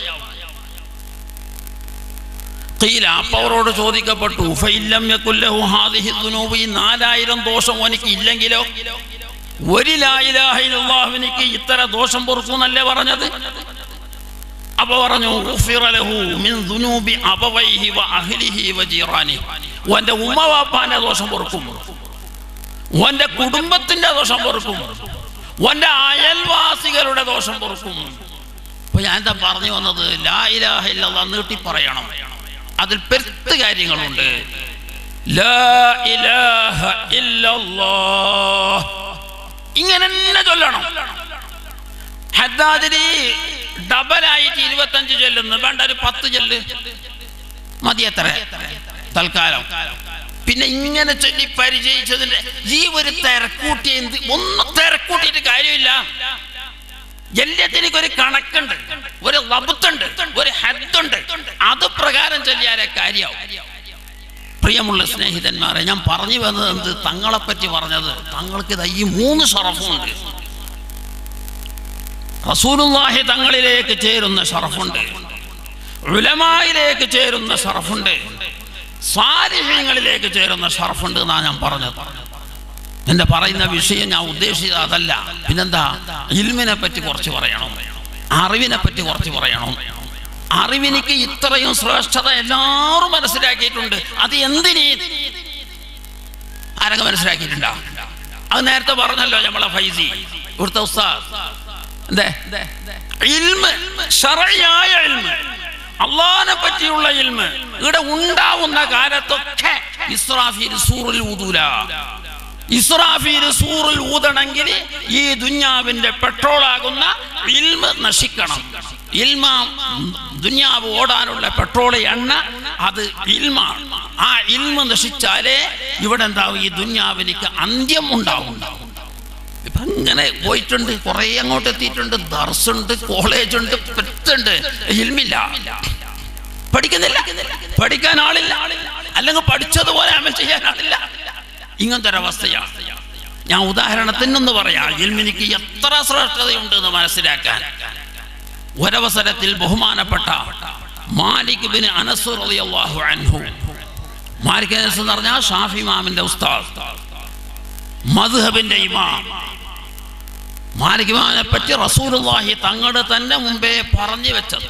ഖീല അപ്പൊ അവരോട് ചോദിക്കപ്പെട്ടു ഫൈലം യകുല്ലഹു ഹാദിഹി ദുനൂബ് ഈ നാലായിരം ദോഷം എനിക്ക് ഇല്ലെങ്കിലോ ഒരു ലായിലാഹില്ലാഹുവിനിക്ക് ഇത്ര ദോഷം പൊറുക്കുന്നല്ലേ പറഞ്ഞത് അപ്പൊ പറഞ്ഞു "ഗുഫിറ ലഹു മിൻ ദുനൂബി അബവൈഹി വ അഹ്ലിഹി വ ജീറാനിഹി." ഓന്റെ ഉമ്മ വാപ്പാന്റെ ദോഷം പൊറുക്കും ഓന്റെ കുടുംബത്തിന്റെ ദോഷം പൊറുക്കും ഓന്റെ അയൽവാസികളുടെ ദോഷം പൊറുക്കും അപ്പൊ ഞാൻ എന്താ പറഞ്ഞു വന്നത് ലാ ഇലാഹ ഇല്ലല്ലാഹ് നീട്ടി പറയണം അതിൽ പെരുത്ത് കാര്യങ്ങളുണ്ട് ലാ ഇലാഹ ഇല്ലല്ലാഹ് ഇങ്ങനെ തന്നെ ചൊല്ലണം ഹദ്ദാദിന് ഡബലായിട്ട് ഇരുപത്തഞ്ച് ചൊല്ലുന്നു വേണ്ട ഒരു പത്ത് ചൊല്ല് മതി എത്ര തൽക്കാലം പിന്നെ ഇങ്ങനെ ചൊല്ലി പരിചയിച്ചതിന്റെ ഈ ഒരു തിരക്കൂട്ടി എന്ത് ഒന്നും തിരക്കൂട്ടിയിട്ട് കാര്യമില്ല എല്ലാത്തിനും ഒരു കണക്കുണ്ട് ഒരു ലബുത്തുണ്ട് ഒരു ഹദ്ദുണ്ട് അത് പ്രകാരം ചൊല്ലിയാലേ കാര്യമാവും പ്രിയമുള്ള സ്നേഹിതന്മാരെ ഞാൻ പറഞ്ഞു വന്നത് എന്ത് തങ്ങളെ പറ്റി പറഞ്ഞത് തങ്ങൾക്ക് ഇതാ ഈ മൂന്ന് ഷറഫുണ്ട് റസൂലുള്ളാഹി തങ്ങളിലേക്ക് ചേരുന്ന ഷറഫുണ്ട് ഉലമായിലേക്ക് ചേരുന്ന ഷറഫുണ്ട് സാരിഹ്യങ്ങളിലേക്ക് ചേരുന്ന ഷറഫുണ്ട് എന്നാ ഞാൻ പറഞ്ഞത് എന്റെ പറയുന്ന വിഷയം ഞാൻ ഉദ്ദേശിച്ചത് അതല്ല പിന്നെന്താ ഇൽമിനെ പറ്റി കുറച്ച് പറയണം അറിവിനെ പറ്റി കുറച്ച് പറയണം അറിവിനിക്ക് ഇത്രയും ശ്രേഷ്ഠത എല്ലാവരും മനസ്സിലാക്കിയിട്ടുണ്ട് അത് എന്തിനീ ആരൊക്കെ മനസ്സിലാക്കിയിട്ടുണ്ടോ അത് നേരത്തെ പറഞ്ഞല്ലോ നമ്മളെ ഫൈസി ഇവിടുത്തെ ഉസ്താദ് എന്തേ ഇൽമ് ശറയായ ഇൽമ് അള്ളാനെ പറ്റിയുള്ള ഇൽമ് ഇവിടെ ഉണ്ടാവുന്ന കാലത്തൊക്കെ ഇസ്രാഫീൽ സൂറിൽ ഊതൂല ഇസ്രാഫീൽ സൂറിൽ ഊതണമെങ്കിൽ ഈ ദുഞ്ഞാവിന്റെ പെട്രോൾ ആകുന്ന ഇൽമ നശിക്കണം ഇൽമ ദുഞ്ഞാവ് ഓടാനുള്ള പെട്രോൾ എണ്ണ അത് ഇൽമാണ് ആ ഇൽമ നശിച്ചാലേ ഇവിടെ എന്താവും ഈ ദുഞ്ഞാവിനിക്ക് അന്ത്യം ഉണ്ടാവും ഇപ്പൊ അങ്ങനെ പോയിട്ടുണ്ട് കുറെ അങ്ങോട്ട് എത്തിയിട്ടുണ്ട് ദർസുണ്ട് കോളേജ് ഉണ്ട് പെറ്റുണ്ട് ഇൽമില്ല പഠിക്കുന്നില്ല പഠിക്കാൻ ആളില്ല അല്ലെങ്കിൽ പഠിച്ചതുപോലെ അമൽ ചെയ്യാൻ ആളില്ല ഇങ്ങനത്തെ ഒരവസ്ഥയാണ് ഞാൻ ഉദാഹരണത്തിനൊന്ന് പറയാം ഇൽമിനിക്ക് എത്ര ശ്രേഷ്ഠതയുണ്ട് എന്ന് മനസ്സിലാക്കാൻ ഒരവസരത്തിൽ ബഹുമാനപ്പെട്ട മാലിക് ബിൻ അനസ് റളിയല്ലാഹു അൻഹു മാലിക് അനസ് എന്ന് പറഞ്ഞാൽ ഷാഫി ഇമാമിന്റെ ഉസ്താദ് മദ്ഹബിന്റെ ഇമാം മാലിക് ഇമാമിനെ പറ്റി റസൂലുള്ളാഹി തങ്ങളുടെ തന്നെ മുമ്പേ പറഞ്ഞു വെച്ചത്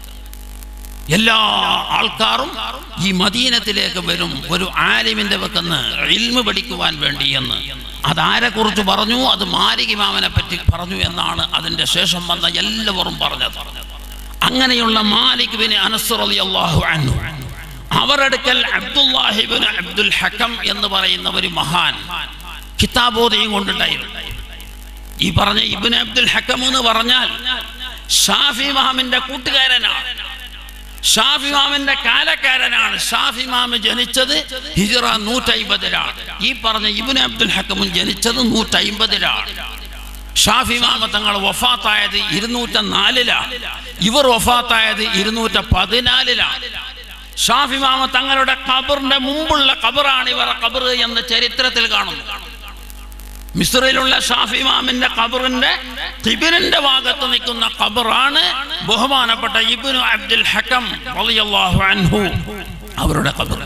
എല്ലാ ആൾക്കാരും ഈ മദീനത്തിലേക്ക് വരും ഒരു ആലിമിന്റെ വെക്കുന്ന് ഇൽമ പഠിക്കുവാൻ വേണ്ടി എന്ന് അതാരെ കുറിച്ച് പറഞ്ഞു അത് മാലിക് ഇമാമിനെ പറ്റി പറഞ്ഞു എന്നാണ് അതിന്റെ ശേഷം വന്ന എല്ലാവരും പറഞ്ഞത് അങ്ങനെയുള്ള മാലിക് ബിൻ അനസ് റളിയല്ലാഹു അൻഹു അവരടുക്കൽ അബ്ദുല്ലാഹിബിൻ അബ്ദുൽ ഹക്കം എന്ന് പറയുന്ന ഒരു മഹാൻ കിതാബോധയും കൊണ്ടുണ്ടായിരുന്നു ഈ പറഞ്ഞ ഇബിൻ അബ്ദുൽ ഹക്കം എന്ന് പറഞ്ഞാൽ ഷാഫി മഹാമിന്റെ കൂട്ടുകാരനാണ് ഷാഫി മാമിന്റെ കാലക്കാരനാണ് ഷാഫി മാമ് ജനിച്ചത് ഹിജറ നൂറ്റൈമ്പതിലാണ് ഈ പറഞ്ഞ ഇബിൻ അബ്ദുൽ ഹക്കമും ജനിച്ചത് നൂറ്റൈമ്പതിലാണ് ഷാഫി മാമ തങ്ങൾ വഫാത്തായത് ഇരുന്നൂറ്റ നാലിലാണ് ഇവർ വഫാത്തായത് ഇരുന്നൂറ്റ പതിനാലിലാണ് ഷാഫി മാമ തങ്ങളുടെ ഖബറിന്റെ മുമ്പുള്ള ഖബറാണ് ഇവർ ഖബർ എന്ന് ചരിത്രത്തിൽ കാണുന്നു മിസ്രയിലുള്ള ഷാഫി മാമിന്റെ ഖബറിന്റെ തിബിനിന്റെ ഭാഗത്ത് നിൽക്കുന്ന ഖബറാണ് ബഹുമാനപ്പെട്ട ഇബ്നു അബ്ദുൽ ഹക്കം റളിയല്ലാഹു അൻഹു അവരുടെ ഖബർ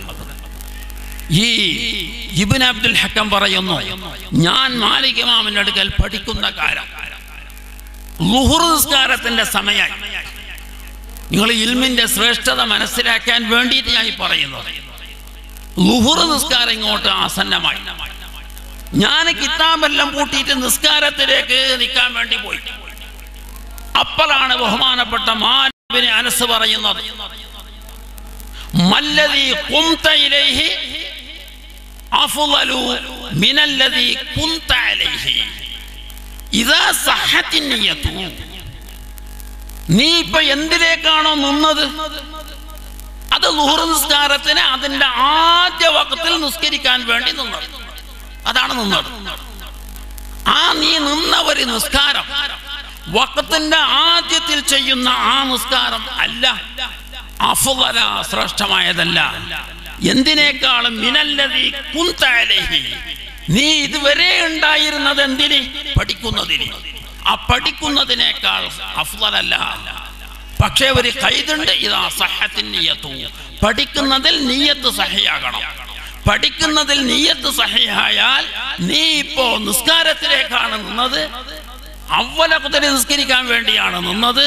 ഈ ഇബ്നു അബ്ദുൽ ഹക്കം പറയുന്നു ഞാൻ മാലിക് ഇമാമിന്റെ അടുക്കൽ പഠിക്കുന്ന കാലം ലുഹുർ നിസ്കാരത്തിന്റെ സമയമായി നിങ്ങൾ ഇൽമിന്റെ ശ്രേഷ്ഠത മനസ്സിലാക്കാൻ വേണ്ടിയിട്ട് ഞാൻ ഈ പറയുന്നത് ലുഹുർ നിസ്കാരം ഇങ്ങോട്ട് ആസന്നമായി ഞാൻ കിതാബെല്ലാം പൂട്ടിയിട്ട് നിസ്കാരത്തിലേക്ക് നിൽക്കാൻ വേണ്ടി പോയി അപ്പോഴാണ് ബഹുമാനപ്പെട്ട മാലിബിന് അനസ് പറയുന്നത് മല്ലതി കുംത ഇലൈഹി അഫ്ളലു മിനല്ലതി കുംത അലൈഹി ഇതാ സഹത്തിൻ നിയ്യത്തു നീ ഇപ്പൊ എന്തിലേക്കാണോ നിന്നത് അത് ലുഹുർ നിസ്കാരത്തിന് അതിന്റെ ആദ്യ വക്കത്തിൽ നിസ്കരിക്കാൻ വേണ്ടി നിന്നത് അതാണ് നിന്നത് ആ നീ നിന്ന ഒരു നിസ്കാരം വക്കത്തിന്റെ ആദ്യത്തിൽ ചെയ്യുന്ന ആ നിസ്കാരം അല്ല അഫുദല ശ്രേഷ്ഠമായതല്ല എന്തിനേക്കാളും മിനല്ലതി കുന്തലഹി നീ ഇതുവരെ ഉണ്ടായിരുന്നത് എന്തിന് പഠിക്കുന്നതിന് ആ പഠിക്കുന്നതിനേക്കാൾ അഫ്ലല്ല പക്ഷേ ഒരു കൈതുണ്ട് ഇതാ സഹത്തിൻ നീയത്തു പഠിക്കുന്നതിൽ നീയത്ത് സഹയാകണം പഠിക്കുന്നതിൽ നീയത്ത് സഹയായാൽ നീ ഇപ്പോ നിസ്കാരത്തിലേക്കാണ് നിന്നത് അവലകുതരി നിസ്കരിക്കാൻ വേണ്ടിയാണ് നിന്നത്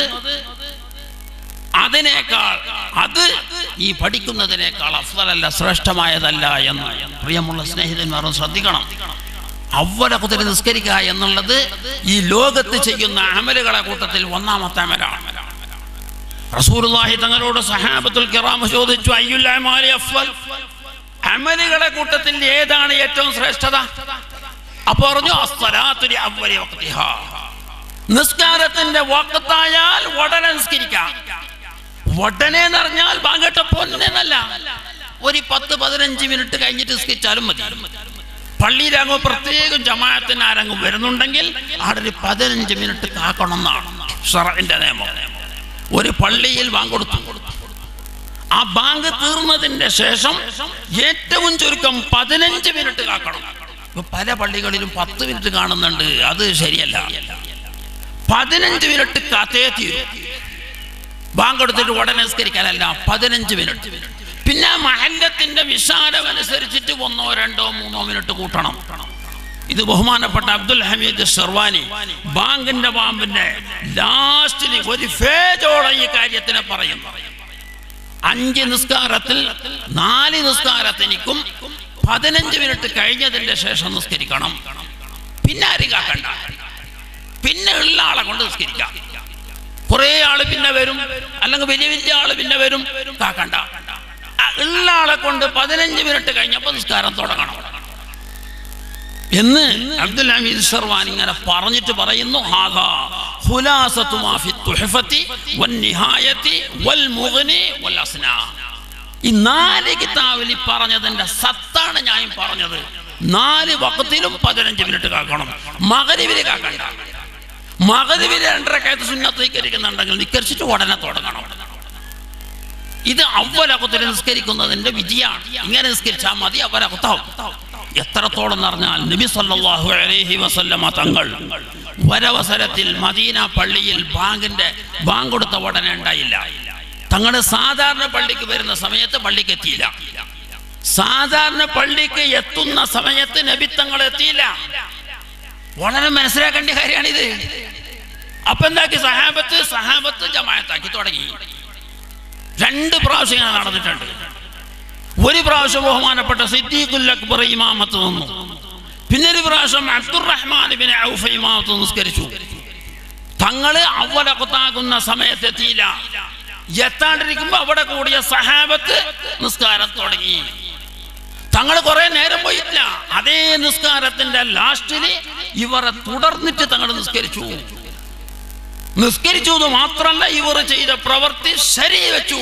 അതിനേക്കാൾ അത് ഈ പഠിക്കുന്നതിനേക്കാൾ അഫ്ലല്ല ശ്രേഷ്ഠമായതല്ല എന്ന് പ്രിയമുള്ള സ്നേഹിതന്മാരും ശ്രദ്ധിക്കണം അവരെ കുതിരി നിസ്കരിക്കുക എന്നുള്ളത് ഈ ലോകത്ത് ചെയ്യുന്ന അമലുകളെ കൂട്ടത്തിൽ ഒന്നാമത്തെ അമലാണ് റസൂലുള്ളാഹി തങ്ങളോട് സഹാബത്തുൽ കിറാമ ചോദിച്ചു അയ്യുൽ അമാലി അഫ്വൽ അമലുകളെ കൂട്ടത്തിൽ ഏതാണ് ഏറ്റവും ശ്രേഷ്ഠത അപ്പൊ പറഞ്ഞു അസ്സലാത്തുലി അവ്വലി വഖ്തിഹാ നിസ്കാരത്തിന്റെ വക്കത്തായാൽ ഉടനെ നിസ്കരിക്കാം ഉടനെ എന്ന് പറഞ്ഞാൽ ബാങ്കട്ട പൊന്നല്ല ഒരു പത്ത് പതിനഞ്ച് മിനിറ്റ് കഴിഞ്ഞിട്ട് നിസ്കരിച്ചാലും മതി പള്ളിയിലാകുമ്പോൾ പ്രത്യേകം ജമാഅത്തിന് ആരെങ്കിലും വരുന്നുണ്ടെങ്കിൽ അവിടെ ഒരു പതിനഞ്ച് മിനിറ്റ് കാക്കണം എന്നാണ് ഷറന്റെ നിയമം ഒരു പള്ളിയിൽ ബാങ്ക് കൊടുത്തു ആ ബാങ്ക് തീർന്നതിന്റെ ശേഷം ഏറ്റവും ചുരുക്കം പതിനഞ്ച് മിനിറ്റ് കാക്കണം ഇപ്പൊ പല പള്ളികളിലും പത്ത് മിനിറ്റ് കാണുന്നുണ്ട് അത് ശരിയല്ല പതിനഞ്ച് മിനിറ്റ് കാത്തേ തീരും ബാങ്ക് എടുത്തിട്ട് ഉടനെ നിസ്കരിക്കാനല്ല പതിനഞ്ച് മിനിറ്റ് പിന്നെ മഹല്ലത്തിന്റെ വിശാലം അനുസരിച്ചിട്ട് ഒന്നോ രണ്ടോ മൂന്നോ മിനിറ്റ് കൂട്ടണം ഇത് ബഹുമാനപ്പെട്ട അബ്ദുൽ ഹമീദ് ഷെർവാനി ബാങ്കിന്റെ പാമ്പിന്റെ ലാസ്റ്റിൽ ഒരു ഫേജോടെ ഈ കാര്യത്തിനെ പറയും അഞ്ച് നിസ്കാരത്തിൽ നാല് നിസ്കാരത്തിനിക്കും പതിനഞ്ച് മിനിറ്റ് കഴിഞ്ഞതിന്റെ ശേഷം നിസ്കരിക്കണം പിന്നെ ആരും കാക്കണ്ട പിന്നെ ഉള്ള ആളെ കൊണ്ട് നിസ്കരിക്കാം കുറെ ആള് പിന്നെ വരും അല്ലെങ്കിൽ വലിയ വലിയ ആള് പിന്നെ വരും കാക്കണ്ട ആ ഉള്ള ആളെ കൊണ്ട് പതിനഞ്ച് മിനിറ്റ് കഴിഞ്ഞപ്പോൾ നിസ്കാരം തുടങ്ങണം എന്ന് അബ്ദുൽ ഹമീദ് ഷർവാൻ ഇങ്ങനെ പറഞ്ഞിട്ട് പറയുന്നു ഹാദാ ഖുലാസത്തു മാ ഫി തുഹഫത്തി വന്നിഹായത്തി വൽ മുഗ്നി വൽ അസ്നാ ഈ നാല് കിതാബിൽ ഈ പറഞ്ഞതിന്റെ സത്താണ് ഞാൻ ഈ പറഞ്ഞത് നാല് വക്കത്തിലും പതിനഞ്ച് മിനിറ്റ് കാക്കണം മകരിവില് കാക്കണ്ട മകരിവില് രണ്ടരക്കയത്ത് സുന്നത്തേക്കരിക്കുന്നുണ്ടെങ്കിൽ നിക്കരിച്ചിട്ട് ഉടനെ തുടങ്ങണം ഇത് അവലകുത്തിൽ നിസ്കരിക്കുന്നതിന്റെ വിധിയാണ് ഇങ്ങനെ നിസ്കരിച്ചാൽ മതി അവലകുത്താവും എത്രത്തോളം എന്ന് പറഞ്ഞാൽ നബി സല്ലല്ലാഹു അലൈഹി വസല്ലമ തങ്ങൾ ഒരവസരത്തിൽ മദീന പള്ളിയിൽ ബാങ്കിന്റെ ബാങ്ക് കൊടുത്ത ഉടനെ ഉണ്ടായില്ല തങ്ങളുടെ സാധാരണ പള്ളിക്ക് വരുന്ന സമയത്ത് പള്ളിക്ക് എത്തിയില്ല സാധാരണ പള്ളിക്ക് എത്തുന്ന സമയത്ത് നബി തങ്ങൾ എത്തിയില്ല വളരെ മനസ്സിലാക്കേണ്ട കാര്യമാണിത് അപ്പൊ എന്താക്കി സഹാബത്ത് സഹാബത്ത് ജമായത്താക്കി തുടങ്ങി രണ്ട് പ്രാവശ്യം ഇങ്ങനെ നടന്നിട്ടുണ്ട് ഒരു പ്രാവശ്യം ബഹുമാനപ്പെട്ട സിദ്ദീഖുൽ അക്ബർ ഇമാമത്ത് നിന്നു പിന്നെ ഒരു പ്രാവശ്യം അബ്ദുറഹ്മാൻ ബിൻ ഔഫ് ഇമാമത്ത് നിസ്കരിച്ചു തങ്ങള് അവലകത്താകുന്ന സമയത്ത് എത്തിയില്ല എത്താണ്ടിരിക്കുമ്പോ അവിടെ കൂടിയ സഹാബത്ത് നിസ്കാരം തുടങ്ങി തങ്ങൾ കുറെ നേരം പോയില്ല അതേ നിസ്കാരത്തിന്റെ ലാസ്റ്റില് ഇവരെ തുടർന്നിട്ട് തങ്ങൾ നിസ്കരിച്ചു നിസ്കരിച്ചു എന്ന് മാത്രമല്ല ഇവർ ചെയ്ത പ്രവൃത്തി ശരി വെച്ചു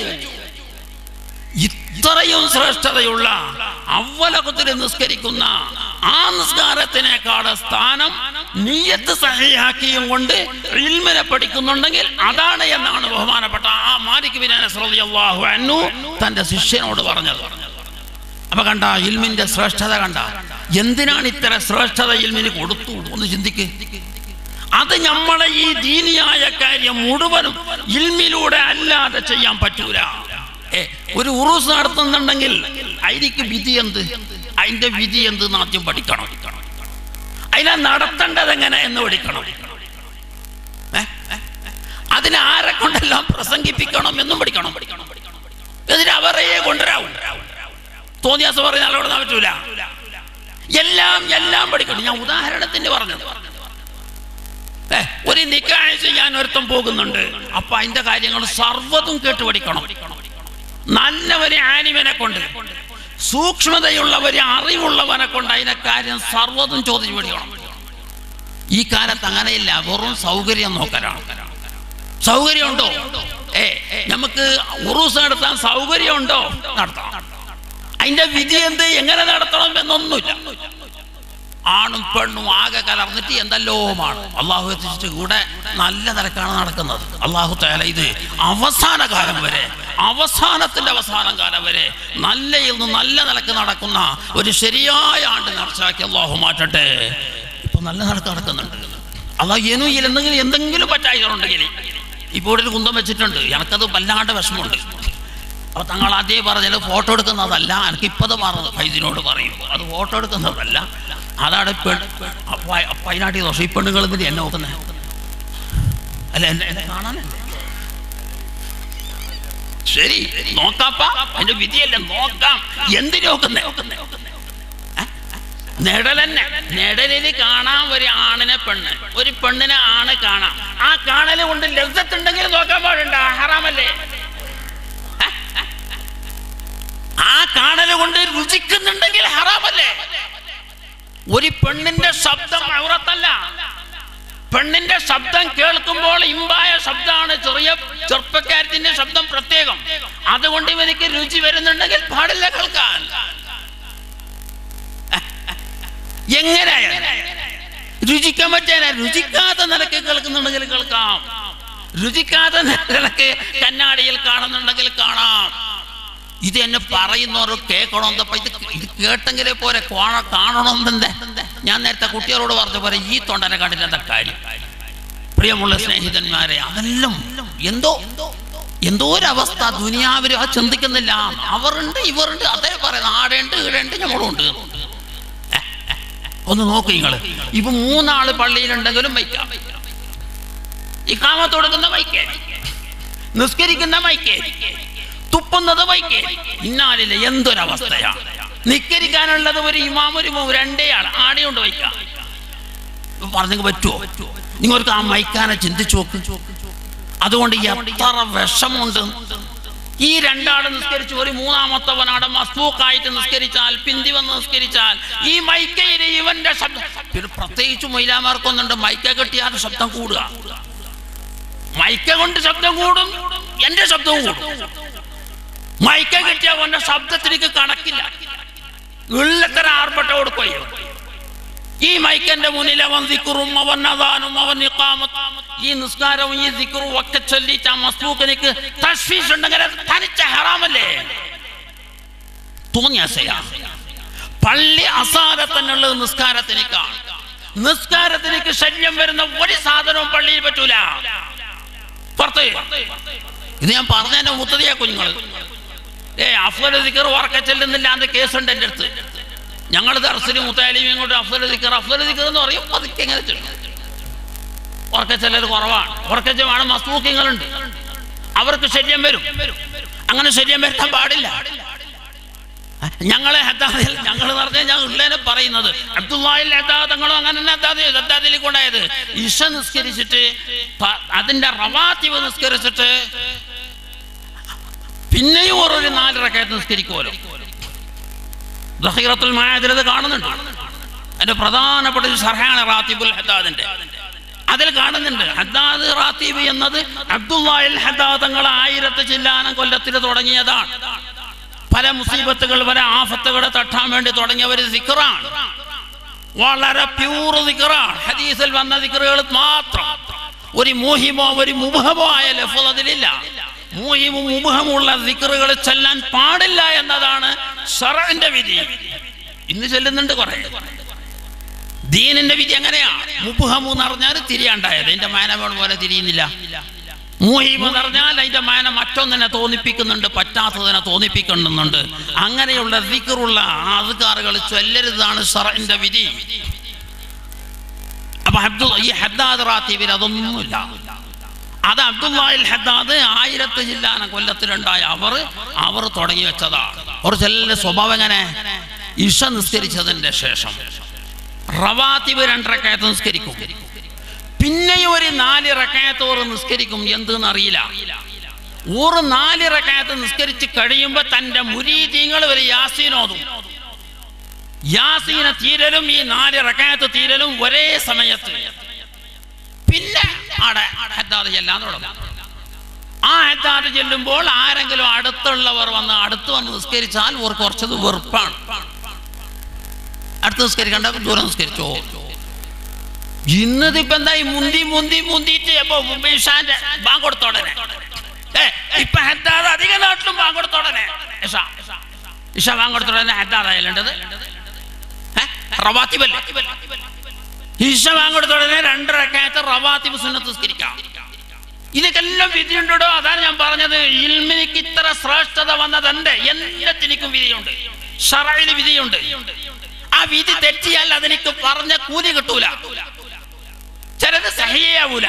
ഇത്രയും ശ്രേഷ്ഠതയുള്ള അവലകത്തിൽ നിസ്കരിക്കുന്ന ആ നിസ്കാരത്തിനേക്കാൾ സ്ഥാനം നീയത്ത് സഹിയാക്കിയും കൊണ്ട് ഇൽമിനെ പഠിക്കുന്നുണ്ടെങ്കിൽ അതാണ് എന്നാണ് ബഹുമാനപ്പെട്ട ആ മാലിക് ബിനാന അള്ളാഹു അന്നു തന്റെ ശിഷ്യനോട് പറഞ്ഞത് അപ്പൊ കണ്ട ഇൽമിന്റെ ശ്രേഷ്ഠത കണ്ട എന്തിനാണ് ഇത്ര ശ്രേഷ്ഠത ഇൽമിന് കൊടുത്തു ഒന്ന് ചിന്തിക്ക് അത് നമ്മളെ ഈ ദീനിയായ കാര്യം മുഴുവനും ഇൽമിലൂടെ അല്ലാതെ ചെയ്യാൻ പറ്റൂല ഏ, ഒരു ഉറൂസ് നടത്തുന്നുണ്ടെങ്കിൽ അതിലേക്ക് വിധി എന്ത് അതിന്റെ വിധി എന്ത് എന്ന് ആദ്യം പഠിക്കണം അതിനെ നടത്തേണ്ടത് എങ്ങനെ എന്ന് പഠിക്കണം ഏ? അതിനെ ആരെ കൊണ്ടെല്ലാം പ്രസംഗിപ്പിക്കണം എന്നും പഠിക്കണം ഇതിന് അവരെ കൊണ്ടുവരാവും തോന്നിയാസം പറഞ്ഞാൽ അവിടെ പറ്റൂല എല്ലാം എല്ലാം പഠിക്കണം ഞാൻ ഉദാഹരണത്തിന് പറഞ്ഞത് ഏ, ഒരു നിക്കായ ചെയ്യാൻ ഒരുത്തം പോകുന്നുണ്ട് അപ്പൊ അതിന്റെ കാര്യങ്ങൾ സർവ്വതും കേട്ട് പഠിക്കണം നല്ല ഒരു ആനിമനെ കൊണ്ട് സൂക്ഷ്മതയുള്ള ഒരു അറിവുള്ളവനെ കൊണ്ട് അതിന്റെ കാര്യം സർവ്വതും ചോദിച്ചു പഠിക്കണം ഈ കാലത്ത് അങ്ങനെയില്ല വെറും സൗകര്യം നോക്കലാണ് സൗകര്യമുണ്ടോ ഏ നമുക്ക് ഉറൂസ് നടത്താൻ സൗകര്യമുണ്ടോ നടത്താം അതിന്റെ വിധി എന്ത് എങ്ങനെ നടത്തണം എന്നൊന്നുമില്ല ആണും പെണ്ണും ആകെ കലർന്നിട്ട് എന്തെല്ലോമാണ് അള്ളാഹു എത്തിച്ചിട്ട് കൂടെ നല്ല നിരക്കാണ് നടക്കുന്നത് അള്ളാഹു തേല ഇത് അവസാന കാലം വരെ അവസാനത്തിന്റെ അവസാനം കാലം വരെ നല്ലയിൽ നിന്ന് നല്ല നിലക്ക് നടക്കുന്ന ഒരു ശരിയായ ആണ്ട് നടച്ചാക്കി അള്ളാഹു മാറ്റട്ടെ ഇപ്പൊ നല്ല നിലക്ക് നടക്കുന്നുണ്ട് അള്ളാഹു എനുയിൽ എന്തെങ്കിലും എന്തെങ്കിലും പറ്റായിട്ടുണ്ടെങ്കിൽ ഇപ്പോൾ ഇവിടെ ഒരു കുന്തം വെച്ചിട്ടുണ്ട് എനിക്കത് വല്ലാണ്ട് വിഷമമുണ്ട് അപ്പൊ തങ്ങൾ അതേ പറഞ്ഞത് ഫോട്ടോ എടുക്കുന്നതല്ല എനിക്ക് ഇപ്പത് പറഞ്ഞത് ഫൈദിനോട് പറയും അത് ഫോട്ടോ എടുക്കുന്നതല്ല അതാണ് പെൺ അപ്പൊ അപ്പൊ അതിനാട്ടി ദോഷം ഈ പെണ്ണുങ്ങൾ എന്തിനാ എന്നെ നോക്കുന്നത് അല്ല എന്നെ എന്നെ കാണാനല്ലേ ശരി നോക്കാപ്പ അതിന്റെ വിധിയല്ല നോക്കാം എന്തിനു നോക്കുന്നേ ഏ? നിഴലെന്നെ നിഴലിൽ കാണാൻ ഒരു ആണിനെ പെണ്ണ് ഒരു പെണ്ണിനെ ആണ് കാണാം ആ കാണല് കൊണ്ട് ലബ്ധത്തുണ്ടെങ്കിൽ നോക്കാൻ പാടുണ്ട ഹറാമല്ലേ ആ കാണല് കൊണ്ട് രുചിക്കുന്നുണ്ടെങ്കിൽ ഹറാമല്ലേ ഒരു പെണ്ണിന്റെ ശബ്ദം ഔറത്തല്ല പെണ്ണിന്റെ ശബ്ദം കേൾക്കുമ്പോൾ ഇമ്പായ ശബ്ദമാണ് ചെറിയ ചെറുപ്പക്കാരത്തിന്റെ ശബ്ദം പ്രത്യേകം അതുകൊണ്ട് ഇവനിക്ക് രുചി വരുന്നുണ്ടെങ്കിൽ പാടില്ല കേൾക്കാൻ എങ്ങനെയാ രുചിക്കാൻ പറ്റാൻ രുചിക്കാത്ത നിലക്ക് കേൾക്കുന്നുണ്ടെങ്കിൽ കേൾക്കാം രുചിക്കാത്ത നിലക്ക് കണ്ണാടിയിൽ കാണുന്നുണ്ടെങ്കിൽ കാണാം ഇത് എന്നെ പറയുന്നവർ കേൾക്കണമെന്നപ്പോ ഇത് ഇത് കേട്ടെങ്കിലേ പോരെ കോണ കാണണമെന്നെ ഞാൻ നേരത്തെ കുട്ടികളോട് പറഞ്ഞ പോലെ ഈ തൊണ്ടനെ കണ്ടിട്ട് എന്താ കാര്യം പ്രിയമുള്ള സ്നേഹിതന്മാരെ അതെല്ലാം എന്തോ എന്തോ ഒരവസ്ഥ ദുനിയാവിൽ ആ ചിന്തിക്കുന്നില്ല അവരുണ്ട് ഇവരുണ്ട് അതേ പറയുന്നത് ആടേണ്ട് ഈടേണ്ട് ഞമ്മളുണ്ട് ഒന്ന് നോക്ക് നിങ്ങൾ ഇപ്പൊ മൂന്നാള് പള്ളിയിലുണ്ടെങ്കിലും വയ്ക്കാം ഇക്കാമത്ത് കൊടുക്കുന്ന വൈക്കേ നിസ്കരിക്കുന്ന വൈക്കേ തുപ്പുന്നത് വൈക്കേ ഇന്നാലില്ല എന്തൊരവസ്ഥയാ നിക്കരിക്കാനുള്ളത് ഒരു ഇമാം ഒരു ഇമാം രണ്ടേ ആൾ ആടെയുണ്ട് വയ്ക്കാം പറഞ്ഞെങ്കിൽ പറ്റുമോ നിങ്ങൾക്ക് ആ മൈക്കാനെ ചിന്തിച്ചു നോക്ക് അതുകൊണ്ട് എത്ര വിഷമുണ്ട് ഈ രണ്ടാട് നിസ്കരിച്ച് ഒരു മൂന്നാമത്തവൻ അവിടെ മസ്തൂക്കായിട്ട് നിസ്കരിച്ചാൽ പിന്തി വന്ന് നിസ്കരിച്ചാൽ ഈ മൈക്കയിൽ ഇവന്റെ ശബ്ദം പിന്നെ പ്രത്യേകിച്ച് മൈലാമാർക്കൊന്നുണ്ട് മൈക്ക കെട്ടിയാൽ ശബ്ദം കൂടുക മൈക്ക കൊണ്ട് ശബ്ദം കൂടും എന്റെ ശബ്ദവും കൂടും മൈക്ക കിട്ടിയ അവന്റെ ശബ്ദത്തിലേക്ക് കണക്കില്ല ഉള്ളത്ര ആർഭട്ട കൊടുക്കുകയോ ഈ മൈക്കന്റെ മുന്നിൽ അവൻ ദിക്കുറും അവൻ അതാനും അവൻ ഇഖാമത്ത് ഈ നിസ്കാരവും ഈ ദിക്കുറും ഒക്കെ ചൊല്ലിച്ച് ആ മസ്ബൂക്കിനിക്ക് തശ്വീസ് ഉണ്ടെങ്കിൽ അത് തനിച്ച ഹറാമല്ലേ തോന്നിയാസയാ പള്ളി അസാരത്തിനുള്ളത് നിസ്കാരത്തിനേക്കാണ് നിസ്കാരത്തിനേക്ക് ശല്യം വരുന്ന ഒരു സാധനവും പള്ളിയിൽ പറ്റൂല പുറത്ത് ഇത് ഞാൻ പറഞ്ഞതിന്റെ മുത്തതിയാ കുഞ്ഞുങ്ങൾ ഏ അഫ്സൽ ദിക്കർ ഉറക്ക ചെല്ലുന്നില്ല അത് കേസുണ്ട് എൻ്റെ അടുത്ത് ഞങ്ങൾ ദർശന മുത്താലിയും ഇങ്ങോട്ട് അഫ്സൽ ദിക്കർ അഫ്സൽ ദിക്കർ എന്ന് പറയും പതുക്കെ എങ്ങനെ ചെല്ലും ഉറക്ക ചെല്ലൽ കുറവാണ് ഉറക്കച്ചമാണ് മസ്തൂക്കിങ്ങളുണ്ട് അവർക്ക് ശല്യം വരും അങ്ങനെ ശല്യം വരുത്താൻ പാടില്ല ഞങ്ങളെ ഹദ്ദാദിൽ ഞങ്ങൾ പറഞ്ഞാൽ ഞാൻ ഉള്ളതിനെ പറയുന്നത് അബ്ദുല്ലാഹിൽ ഹദ്ദാദ് തങ്ങളും അങ്ങനെ തന്നെ ഹദ്ദാദ് ഹദ്ദാദിലേക്ക് ഉണ്ടായത് ഇഷ നിസ്കരിച്ചിട്ട് പ- അതിന്റെ റവാത്തിവ് നിസ്കരിച്ചിട്ട് പിന്നെയും ഓരോ നാലിറക്കയത്ത് നിസ്കരിക്കുമല്ലോ ദഹീറത്തുൽ മായാതിരത് കാണുന്നുണ്ട് അതിന്റെ പ്രധാനപ്പെട്ട ഒരു ഷർഹാണ് റാത്തിബുൽ ഹദ്ദാദിന്റെ അതിൽ കാണുന്നുണ്ട് ഹദ്ദാദ് റാത്തീബ് എന്നത് അബ്ദുല്ലാഹിൽ ഹദ്ദാദ് തങ്ങൾ ആയിരത്തി ചില്ലാനം കൊല്ലത്തിൽ തുടങ്ങിയതാണ് പല മുസീബത്തുകൾ പല ആഫത്തുകളെ തട്ടാൻ വേണ്ടി തുടങ്ങിയ ഒരു സിക്കറാണ് വളരെ പ്യൂർ സിക്കറാണ് ഹദീസിൽ വന്ന സിക്കറുകൾ മാത്രം ഒരു മൂഹിമോ ഒരു മുബഹമോ ആയ ലഫ്സ് അതിലില്ല മൂഹിമും മുബഹമുള്ള സിക്കറുകൾ ചെല്ലാൻ പാടില്ല എന്നതാണ് ഷറന്റെ വിധി ഇന്ന് ചെല്ലുന്നുണ്ട് കുറെ ദീനിന്റെ വിധി എങ്ങനെയാണ് മുബഹമു എന്ന് പറഞ്ഞാൽ തിരിയാണ്ടായത് എന്റെ മാനവേൺ പോലെ തിരിയുന്നില്ല മൂഹിമ് എന്ന് പറഞ്ഞാൽ അതിന്റെ മാന മറ്റൊന്നിനെ തോന്നിപ്പിക്കുന്നുണ്ട് പറ്റാത്തതിനെ തോന്നിപ്പിക്കുന്നുണ്ട് അങ്ങനെയുള്ള ദിക്കറുള്ള ആദ്കാറുകൾ ചൊല്ലരുതാണ് ഷറന്റെ വിധി അപ്പൊ അബ്ദുൽ ഈ ഹദ്ദാദ് റാത്തീബിൽ അതൊന്നുമില്ല അത് അബ്ദുല്ലാഹിൽ ഹദ്ദാദ് ആയിരത്തി ജില്ലാന കൊല്ലത്തിലുണ്ടായ അവർ അവർ തുടങ്ങി വെച്ചതാ ഒരു ചെല്ല സ്വഭാവം എങ്ങനെ ഇഷ നിസ്കരിച്ചതിന്റെ ശേഷം റവാത്തിബ് രണ്ടരക്കയത്ത് നിസ്കരിക്കും പിന്നെയും ഒരു നാല് റക്കയത്ത് ഓറ് നിസ്കരിക്കും എന്തെന്ന് അറിയില്ല ഓറ് നാല് റക്കയത്ത് നിസ്കരിച്ച് കഴിയുമ്പോ തന്റെ മുരീദീങ്ങൾ ഒരു യാസീനോതും യാസീന തീരലും ഈ നാല് റക്കയത്ത് തീരലും ഒരേ സമയത്ത് പിന്നെ ആടെ ഹദ്ദാദ് ചെല്ലാൻ തുടങ്ങും ആ ഹദ്ദാദ് ചെല്ലുമ്പോൾ ആരെങ്കിലും അടുത്തുള്ളവർ വന്ന് അടുത്ത് വന്ന് നിസ്കരിച്ചാൽ ഓർ കുറച്ചത് വെറുപ്പാണ് അടുത്ത് നിസ്കരിക്കണ്ട ദൂരം നിസ്കരിച്ചോ ഇന്നതിപ്പോ എന്തായി മുന്തി മുന്തി മുന്തിയിട്ട് ഇപ്പൊ ഇഷാന്റെ ബാങ്ക് കൊടുത്തോടനെ ഏ ഇപ്പൊ ഹദ്ദാദ് അധിക നാട്ടിലും ബാങ്ക് കൊടുത്തോടനെ ഇഷ ഇഷ ബാങ്ക് കൊടുത്തോടനെ ഹദ്ദാദ് ആയാലുണ്ടത് റവാത്തിബല്ലേ ഇഷ ബാങ്ക് കൊടുത്തോടനെ രണ്ടരക്കായത്ത് റവാത്തിബ് സുന്നത്ത് നിസ്കരിക്കാം ഇതൊക്കെല്ലാം വിധിയുണ്ടോ അതാണ് ഞാൻ പറഞ്ഞത് ഇൽമിനിക്ക് ഇത്ര ശ്രേഷ്ഠത വന്നതുണ്ട് എല്ലാത്തിനും വിധിയുണ്ട് ഷറയില് വിധിയുണ്ട് ആ വിധി തെറ്റിയാൽ അതെനിക്ക് പറഞ്ഞ കൂലി കിട്ടൂല ചിലത് സഹിയാവൂല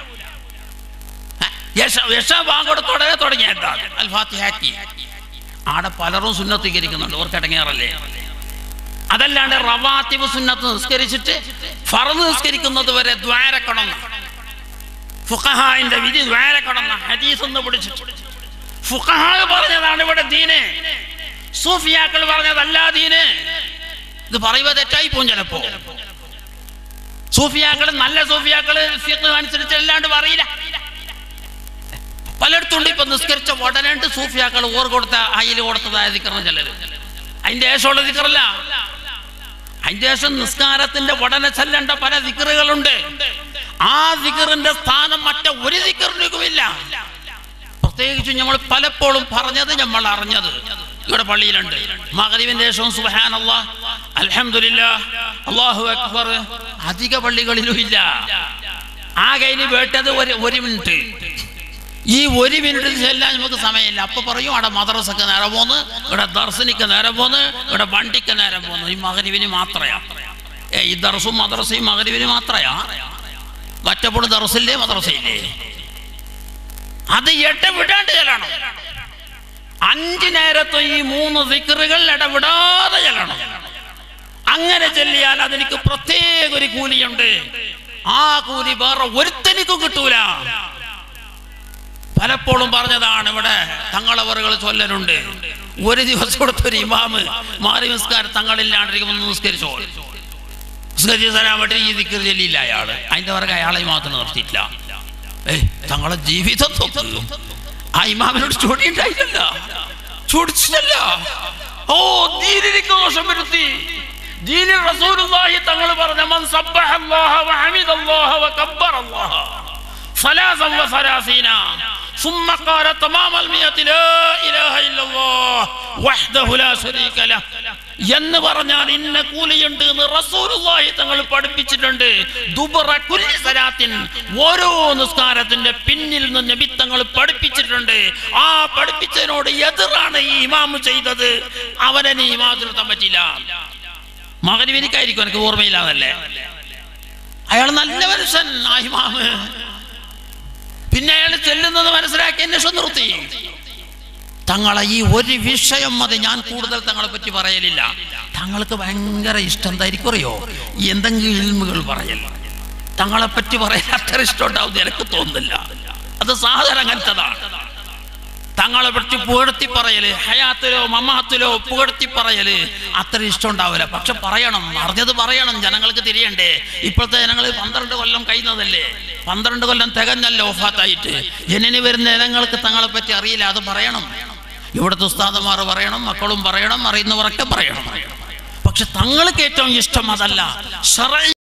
യശ വാങ്ങോടത്തോടെ തുടങ്ങിയ അൽഫാത്തിഹാക്കി ആടെ പലരും സുന്നത്തീകരിക്കുന്നുണ്ട് ഓർക്കടങ്ങിയാറല്ലേ അതല്ലാണ്ട് റവാത്തിബ് സുന്നത്ത് നിസ്കരിച്ചിട്ട് ഫറന്ന് നിസ്കരിക്കുന്നത് വരെ ദ്വാരക്കണം ഫുഖഹാന്റെ വിധി ദ്വാരക്കണം ഹദീസ് ഒന്ന് പിടിച്ചിട്ട് ഫുഖഹാ പറഞ്ഞതാണ് ഇവിടെ ദീന് സൂഫിയാക്കൾ പറഞ്ഞതല്ല ദീന് ഇത് പറയുമ്പോ തെറ്റായി പോകും ചിലപ്പോ സൂഫിയാക്കള് നല്ല സൂഫിയാക്കള് ഫിഖ് അനുസരിച്ച് അല്ലാണ്ട് പറയില്ല പലയിടത്തുണ്ട് ഇപ്പൊ നിസ്കരിച്ച ഉടനെ ഉണ്ട് സൂഫിയാക്കൾ ഓർ കൊടുത്ത അയിൽ കൊടുത്തതായ ദിക്കറിന് ചിലര് അതിന്റെ ശേഷമുള്ള ദിക്കറല്ല അതിന്റെ ശേഷം നിസ്കാരത്തിന്റെ ഉടനെ ചെല്ലേണ്ട പല ദിക്കറുകളുണ്ട് ആ ദിക്കറിന്റെ സ്ഥാനം മറ്റേ ഒരു ദിക്കറിനുമില്ല പ്രത്യേകിച്ച് നമ്മൾ പലപ്പോഴും പറഞ്ഞത് നമ്മൾ അറിഞ്ഞത് ഇവിടെ പള്ളിയിലുണ്ട് മകരീവിന്റെ ശേഷവും സുബഹാൻ അൽഹംദുലില്ലാ അള്ളാഹു അക്ബർ അധിക പള്ളികളിലും ഇല്ല ആ കയ്യിൽ വേട്ടത് ഒരു ഒരു മിനിറ്റ് ഈ ഒരു മിനിറ്റ് ചെല്ലാൻ നമുക്ക് സമയമില്ല അപ്പൊ പറയും അവിടെ മദ്രസക്ക് നേരെ പോന്ന് ഇവിടെ ദർശനിക്ക് നേരെ പോന്ന് ഇവിടെ വണ്ടിക്ക് നേരെ പോന്ന് ഈ മകരീവിന് മാത്രയാ ഏ ഈ ദർസും മദ്രസയും മകരീവിന് മാത്രയാ മറ്റപ്പോൾ ദർസില്ലേ മദ്രസയില്ലേ അത് ഇടവിടാണ്ട് ചെല്ലണം അഞ്ചു നേരത്തും ഈ മൂന്ന് ദിക്കറുകൾ ഇടവിടാതെ ചെല്ലണം അങ്ങനെ ചെല്ലിയാൽ അതെനിക്ക് പ്രത്യേക ഒരു കൂലിയുണ്ട് ആ കൂലി വേറെ ഒരുത്തനിക്കും കിട്ടൂല പലപ്പോഴും പറഞ്ഞതാണ് ഇവിടെ തങ്ങളവറുകൾ ചൊല്ലലുണ്ട് ഒരു ദിവസം കൊടുത്തൊരു ഇമാമ് മാറി നിസ്കാരം തങ്ങളില്ലാണ്ടിരിക്കുമ്പോൾ നിസ്കരിച്ചോ നിസ്കരിച്ച് തരാൻ വേണ്ടി ഈ ദിക്കർ ചെല്ലിയില്ല അയാള് അതിന്റെ പുറകെ അയാളെ മാത്രം നിർത്തിയില്ല ഏയ് തങ്ങളെ ജീവിതം നോക്കും ആ ഇമാമിനോട് ചൊടി ഉണ്ടായില്ല ചൊടിച്ചില്ല ഓ ദീനിലേക്ക് ദോഷം വരുത്തി ദീനിൽ റസൂലുള്ളാഹി തങ്ങൾ പറഞ്ഞ മൻ സബ്ബഹ അല്ലാഹ വഹമിദ അല്ലാഹ വകബ്ബറ അല്ലാഹ ثلاثا وثلاثين ثم قال تمام المئة لا إله إلا الله وحده لا شريك له എന്ന് പറഞ്ഞാൽ ഇന്ന കൂലിയുണ്ട് എന്ന് റസൂലുള്ളാഹി തങ്ങൾ പഠിപ്പിച്ചിട്ടുണ്ട് ദുബറ കുല്ലി സലാത്തിൻ ഓരോ നിസ്കാരത്തിന്റെ പിന്നിൽ നിന്ന് നബി തങ്ങൾ പഠിപ്പിച്ചിട്ടുണ്ട് ആ പഠിപ്പിച്ചതിനോട് എതിറാണ് ഈ ഇമാമ് ചെയ്തത് അവനെ നീ ഇമാമത്തിൽ നിർത്താൻ പറ്റില്ല മകനുവിനിക്കായിരിക്കും എനിക്ക് ഓർമ്മയില്ലാതല്ലേ അയാൾ നല്ല മനുഷ്യൻ ആ ഇമാമ് പിന്നെ അയാൾ ചെല്ലുന്നത് മനസ്സിലാക്കി അന്വേഷണം നിർത്തി തങ്ങളെ ഈ ഒരു വിഷയം മതി ഞാൻ കൂടുതൽ തങ്ങളെ പറ്റി പറയലില്ല തങ്ങൾക്ക് ഭയങ്കര ഇഷ്ടം എന്തായിരിക്കും അറിയോ എന്തെങ്കിലും ഇൽമുകൾ പറയൽ തങ്ങളെ പറ്റി പറയാൻ അത്ര ഇഷ്ടം ഉണ്ടാവും എനിക്ക് തോന്നുന്നില്ല അത് സാധാരണ അങ്ങനത്തതാണ് തങ്ങളെ പറ്റി പുകഴ്ത്തി പറയല് ഹയാത്തിലോ മമാത്തിലോ പുകഴ്ത്തി പറയല് അത്ര ഇഷ്ടം ഉണ്ടാവില്ല പക്ഷെ പറയണം അറിഞ്ഞത് പറയണം ജനങ്ങൾക്ക് തിരിയണ്ടേ ഇപ്പോഴത്തെ ജനങ്ങൾ പന്ത്രണ്ട് കൊല്ലം കഴിയുന്നതല്ലേ പന്ത്രണ്ട് കൊല്ലം തികഞ്ഞല്ലോ ഒഫാത്തായിട്ട് ജനനി വരുന്ന ജനങ്ങൾക്ക് തങ്ങളെ പറ്റി അറിയില്ല അത് പറയണം ഇവിടുത്തെ ഉസ്താദന്മാർ പറയണം മക്കളും പറയണം അറിയുന്നവരൊക്കെ പറയണം പക്ഷെ തങ്ങൾക്ക് ഏറ്റവും ഇഷ്ടം അതല്ല ഷറ